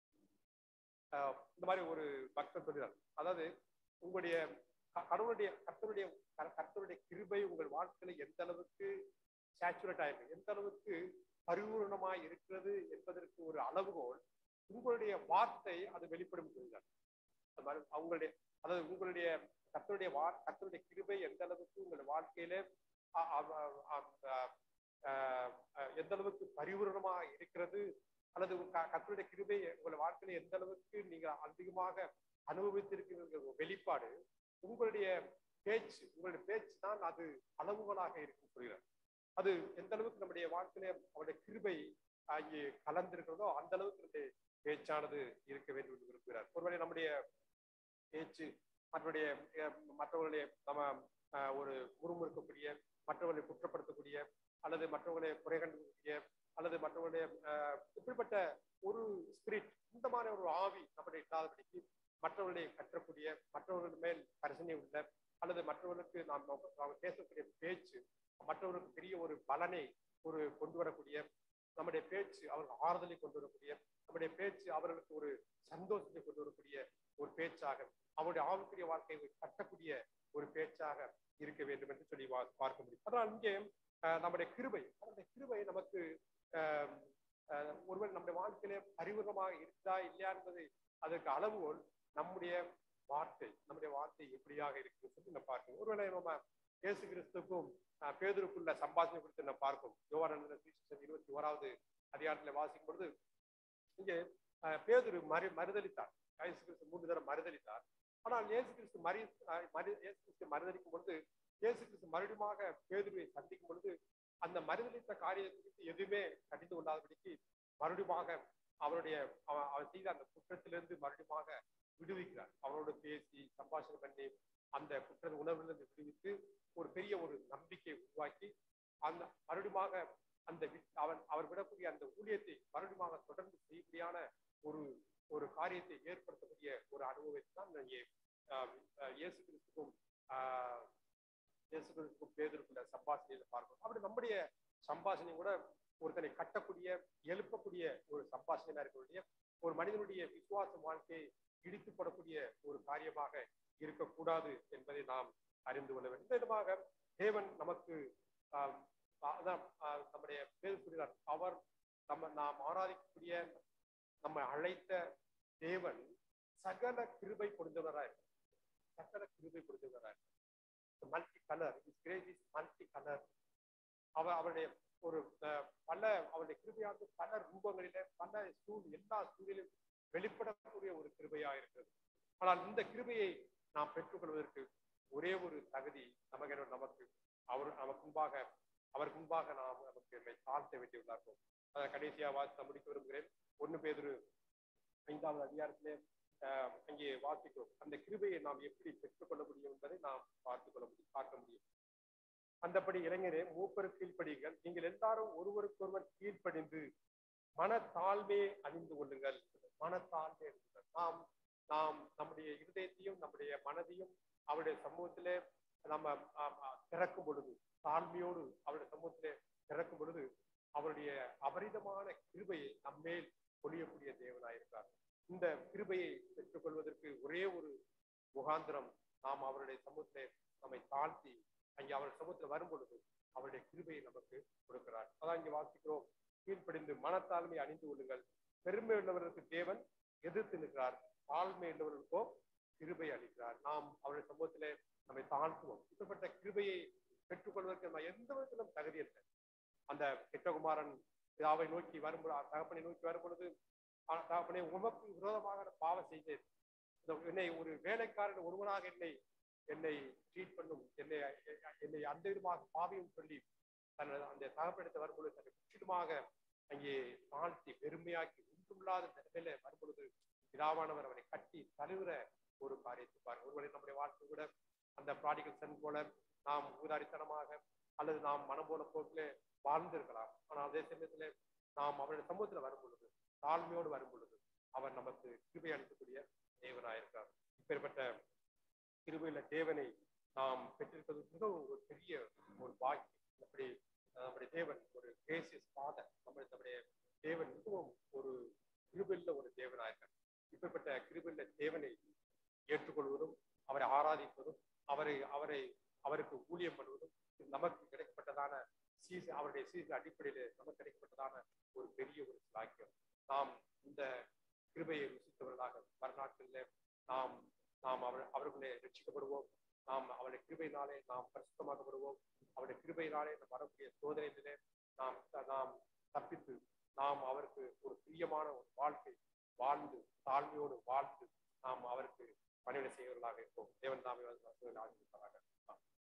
[SPEAKER 1] ஆஹ் இந்த மாதிரி ஒரு பக்தர் சொல்கிறார் அதாவது உங்களுடைய க- கடவுளுடைய கர்த்தருடைய க- கர்த்தருடைய கிருபை உங்கள் வாழ்க்கையில எந்த அளவுக்கு சேச்சுரேட் ஆயிருக்கு எந்த அளவுக்கு பரிபூர்ணமாய் இருக்கிறது என்பதற்கு ஒரு அளவுகோல் உங்களுடைய வார்த்தை அது வெளிப்படும் சொல்கிறார் அந்த மாதிரி அவங்களுடைய அதாவது உங்களுடைய கர்த்தருடைய வா கர்த்தருடைய கிருபை எந்த அளவுக்கு உங்கள் வாழ்க்கையில அ- அ- அ- அ- அஹ் அஹ் எந்த அளவுக்கு பரிபூரணமா இருக்கிறது அல்லது க- கர்த்தருடைய கிருபை உங்கள் வாழ்க்கையில எந்த அளவுக்கு நீங்க அதிகமாக அனுபவித்திருக்கிற ஒரு வெளிப்பாடு உங்களுடைய பேச்சு உங்களுடைய பேச்சு தான் அது அளவுகளாக இருக்கும் சொல்கிறார் அது எந்த அளவுக்கு நம்முடைய வாழ்க்கையில அவருடைய கிருபை அங்கே கலந்திருக்கிறதோ அந்த அளவுக்கு நம்முடைய பேச்சானது இருக்க வேண்டும் என்று விரும்புகிறார் ஒருவேளை நம்முடைய பேச்சு மற்றவருடைய அஹ், மற்றவர்களுடைய நம்ம அஹ், ஒரு முறுமுறுக்கக்கூடிய மற்றவர்களை குற்றப்படுத்தக்கூடிய அல்லது மற்றவர்களை குறை கண்டுக்கூடிய அல்லது மற்றவர்களுடைய அஹ், இப்படிப்பட்ட ஒரு ஸ்பிரிட் இந்த மாதிரி ஒரு ஆவி நம்முடைய இல்லாதபடிக்கு மற்றவர்களை கற்றக்கூடிய மற்றவர்கள் மேல் கரிசனை உள்ள அல்லது மற்றவர்களுக்கு நாம் நோக்க- நாம் பேசக்கூடிய பேச்சு மற்றவர்களுக்கு பெரிய ஒரு பலனை ஒரு கொண்டு வரக்கூடிய நம்முடைய பேச்சு அவர்கள் ஆறுதலை கொண்டு வரக்கூடிய நம்முடைய பேச்சு அவர்களுக்கு ஒரு சந்தோஷத்தை கொண்டு வரக்கூடிய ஒரு பேச்சாக அவருடைய ஆவிக்குரிய வாழ்க்கையை கட்டக்கூடிய ஒரு பேச்சாக இருக்க வேண்டும் என்று சொல்லி வா- பார்க்க முடியும் அதனால் இங்கே அஹ், நம்முடைய கிருபை நம்முடைய கிருபை நமக்கு அஹ், அஹ், ஒருவர் நம்முடைய வாழ்க்கையிலே பரிபூர்ணமாக இருக்குதா இல்லையா என்பது அதற்கு அளவுகோல் நம்முடைய வார்த்தை நம்முடைய வார்த்தை எப்படியாக இருக்கு சொல்லி நம்ம பார்க்கணும் ஒருவேளை நம்ம இயேசு கிறிஸ்துக்கும் அஹ், பேதுருக்குள்ள சம்பாஷணை குறித்து நம்ம பார்ப்போம் யோவான் இருபத்தி ஓராவது அதிகாரத்துல வாசிக்கும் பொழுது இங்கே அஹ், பேதுரு மறு மறுதளித்தார் இயேசு கிறிஸ்து மூன்று தடவை மறுதளித்தார் ஆனால் இயேசு கிறிஸ்து மறி அஹ், மறு இயேசு கிறிஸ்து மறுதளிக்கும் பொழுது இயேசு கிறிஸ்து மறுபடியுமாக பேதுருவை சந்திக்கும் பொழுது அந்த மறுதளித்த காரியத்தை குறித்து எதுவுமே கடிந்து கொள்ளாதபடிக்கு மறுபடியுமாக அவருடைய அவ- அவர் செய்த அந்த குற்றத்திலிருந்து மறுபடியுமாக விடுவிக்கிறார் அவரோடு பேசி சம்பாஷணை பண்ணி அந்த குற்ற உணர்விலிருந்து விடுவித்து ஒரு பெரிய ஒரு நம்பிக்கையை உருவாக்கி அந்த மறுபடியுமாக அந்த வி- அவன் அவர் விடக்கூடிய அந்த ஊழியத்தை மறுபடியுமாக தொடர்ந்து செய்யக்கூடியான ஒரு ஒரு காரியத்தை ஏற்படுத்தக்கூடிய ஒரு அனுபவத்தை தான் இங்கே ஆஹ், ஆஹ், இயேசு கிறிஸ்துக்கும் ஆஹ், இயேசு கிறிஸ்துக்கும் பேதருக்குள்ள சம்பாஷணையில பார்க்கணும் அப்படி நம்முடைய சம்பாஷணை கூட ஒருத்தனை கட்டக்கூடிய எழுப்பக்கூடிய ஒரு சம்பாஷணையா இருக்கக்கூடிய ஒரு மனிதனுடைய விசுவாச வாழ்க்கையை இடித்து போடக்கூடிய ஒரு காரியமாக இருக்கக்கூடாது என்பதை நாம் அறிந்து கொள்ள வேண்டும் இந்த விதமாக தேவன் நமக்கு ஆஹ், அதான் ஆஹ், நம்முடைய பேர் சொல்கிறார் அவர் நம்ம நாம் ஆராதிக்கக்கூடிய நம்ம அழைத்த தேவன் சகல கிருபை கொடுத்தவராய் சகல கிருபை கொடுத்தவராய் multi colour is great is multi colour அவர் அவருடைய ஒரு அஹ், பல அவருடைய கிருபையானது பல ரூபங்களிலே பல சூழ் எல்லா சூழலிலும் வெளிப்படக்கூடிய ஒரு கிருபையா இருக்கிறது ஆனால் இந்த கிருபையை நாம் பெற்றுக்கொள்வதற்கு ஒரே ஒரு தகுதி நமக்கு நமக்கு அவர் நமக்கு முன்பாக அவர் முன்பாக நாம் நமக்கு என்னை தாழ்த்த வேண்டியுள்ளார்கள் அதை கடைசியா வாசித்த முடிக்க விரும்புகிறேன் ஒண்ணு பேதுரு ஐந்தாவது அதிகாரத்திலே ஆஹ், அங்கே வாசிக்கிறோம் அந்த கிருபையை நாம் எப்படி பெற்றுக்கொள்ள முடியும் என்பதை நாம் பார்த்துக் கொள்ள முடியும் பார்க்க முடியும் அந்தபடி இளைஞரே மூப்பருக்கு கீழ்ப்படியுங்கள் நீங்கள் எல்லாரும் ஒருவருக்கொருவர் கீழ்ப்படிந்து மனத்தாழ்மையை அணிந்து கொள்ளுங்கள் மனத்தாழ்மை அணிந்துகள் நாம் நாம் நம்முடைய இருதயத்தையும் நம்முடைய மனதையும் அவருடைய சமூகத்திலே நம்ம ஆம், ஆ, திறக்கும் பொழுது தாழ்மையோடு அவருடைய சமூகத்திலே திறக்கும் பொழுது அவருடைய அபரிதமான கிருபையை நம்மேல் பொழியக்கூடிய தேவனாயிருக்கார் இந்த கிருபையை பெற்றுக்கொள்வதற்கு ஒரே ஒரு முகாந்திரம் நாம் அவருடைய சமூகத்திலே நம்மை தாழ்த்தி அங்கே அவர் சமூகத்தில் வரும் பொழுது அவருடைய கிருபையை நமக்கு கொடுக்கிறார் அதான் இங்கே வாசிக்கிறோம் கீழ்ப்படிந்து மனத்தாழ்மை அணிந்து கொள்ளுங்கள் பெருமை உள்ளவர்களுக்கு தேவன் எதிர்த்து நிற்கிறார் தாழ்மை உள்ளவர்களுக்கோ கிருபை அளிக்கிறார் நாம் அவருடைய சமூகத்திலே நம்மை தாழ்த்துவோம் இப்படிப்பட்ட கிருபையை பெற்றுக்கொள்வதற்கு நம்ம எந்த விதத்திலும் தகுதி இல்லை அந்த கெட்டகுமாரன் பிதாவை நோக்கி வரும்பொழுது தகப்பனை நோக்கி வரும் பொழுது "ஆ, தகப்பனே உமக்கு விரோதமாக நான் பாவம் செய்தேன் இந்த என்னை ஒரு வேலைக்காரன் ஒருவனாக என்னை என்னை ட்ரீட் பண்ணும் என்னை என்னை அந்த விதமாக பாவியும் சொல்லி தன் அந்த தகப்பனிடத்தை வரும்பொழுது தன்னை முற்றிலுமாக அங்கே தாழ்த்தி பெருமையாக்கி ஒன்றுமில்லாத நிலையில வரும்பொழுது பிதாவானவர் அவரை கட்டி தழுவுற ஒரு காரியத்தை பாருங்க ஒருவேளை நம்முடைய வாழ்க்கை கூட அந்த ப்ராடிகல் சன் போல நாம் ஊதாரித்தனமாக அல்லது நாம் மனம் போன போக்கில வாழ்ந்திருக்கலாம் ஆனால் அதே சமயத்துல நாம் அவருடைய சமூகத்துல வரும் பொழுது தாழ்மையோடு வரும் பொழுது அவர் நமக்கு கிருபை அளிக்கக்கூடிய தேவனாயிருக்கார் இப்பேற்பட்ட கிருபையில தேவனை நாம் பெற்றிருப்பது மிகவும் ஒரு பெரிய ஒரு பாக்கியம் அப்படி நம்முடைய தேவன் ஒரு கிரேசியஸ் ஃபாதர் நம்முடைய நம்முடைய தேவன் மிகவும் ஒரு கிருபையுள்ள ஒரு தேவனாயிருக்கார் இப்படிப்பட்ட கிருபையுள்ள தேவனை ஏற்றுக்கொள்வதும் அவரை ஆராதிப்பதும் அவரை அவரை அவருக்கு ஊழியம் பண்ணுவதும் இது நமக்கு கிடைக்கப்பட்டதான சீச அவருடைய சீச அடிப்படையில நமக்கு கிடைக்கப்பட்டதான ஒரு பெரிய ஒரு சாக்கியம் நாம் இந்த கிருபையை ருசித்தவர்களாக மறுநாட்களில் நாம் நாம் அவர் அவர்களே ரட்சிக்கப்படுவோம் நாம் அவருடைய கிருபையினாலே நாம் பரிசுத்தமாக்கப்படுவோம் அவருடைய கிருபையினாலே நம்ம வரக்கூடிய சோதனையிலே நாம் நாம் தப்பித்து நாம் அவருக்கு ஒரு பிரியமான ஒரு வாழ்க்கை வாழ்ந்து தாழ்மையோடு வாழ்ந்து நாம் அவருக்கு பணிவிடை செய்வர்களாக இருப்போம் தேவன் தாமே ஆசிரியர்களாக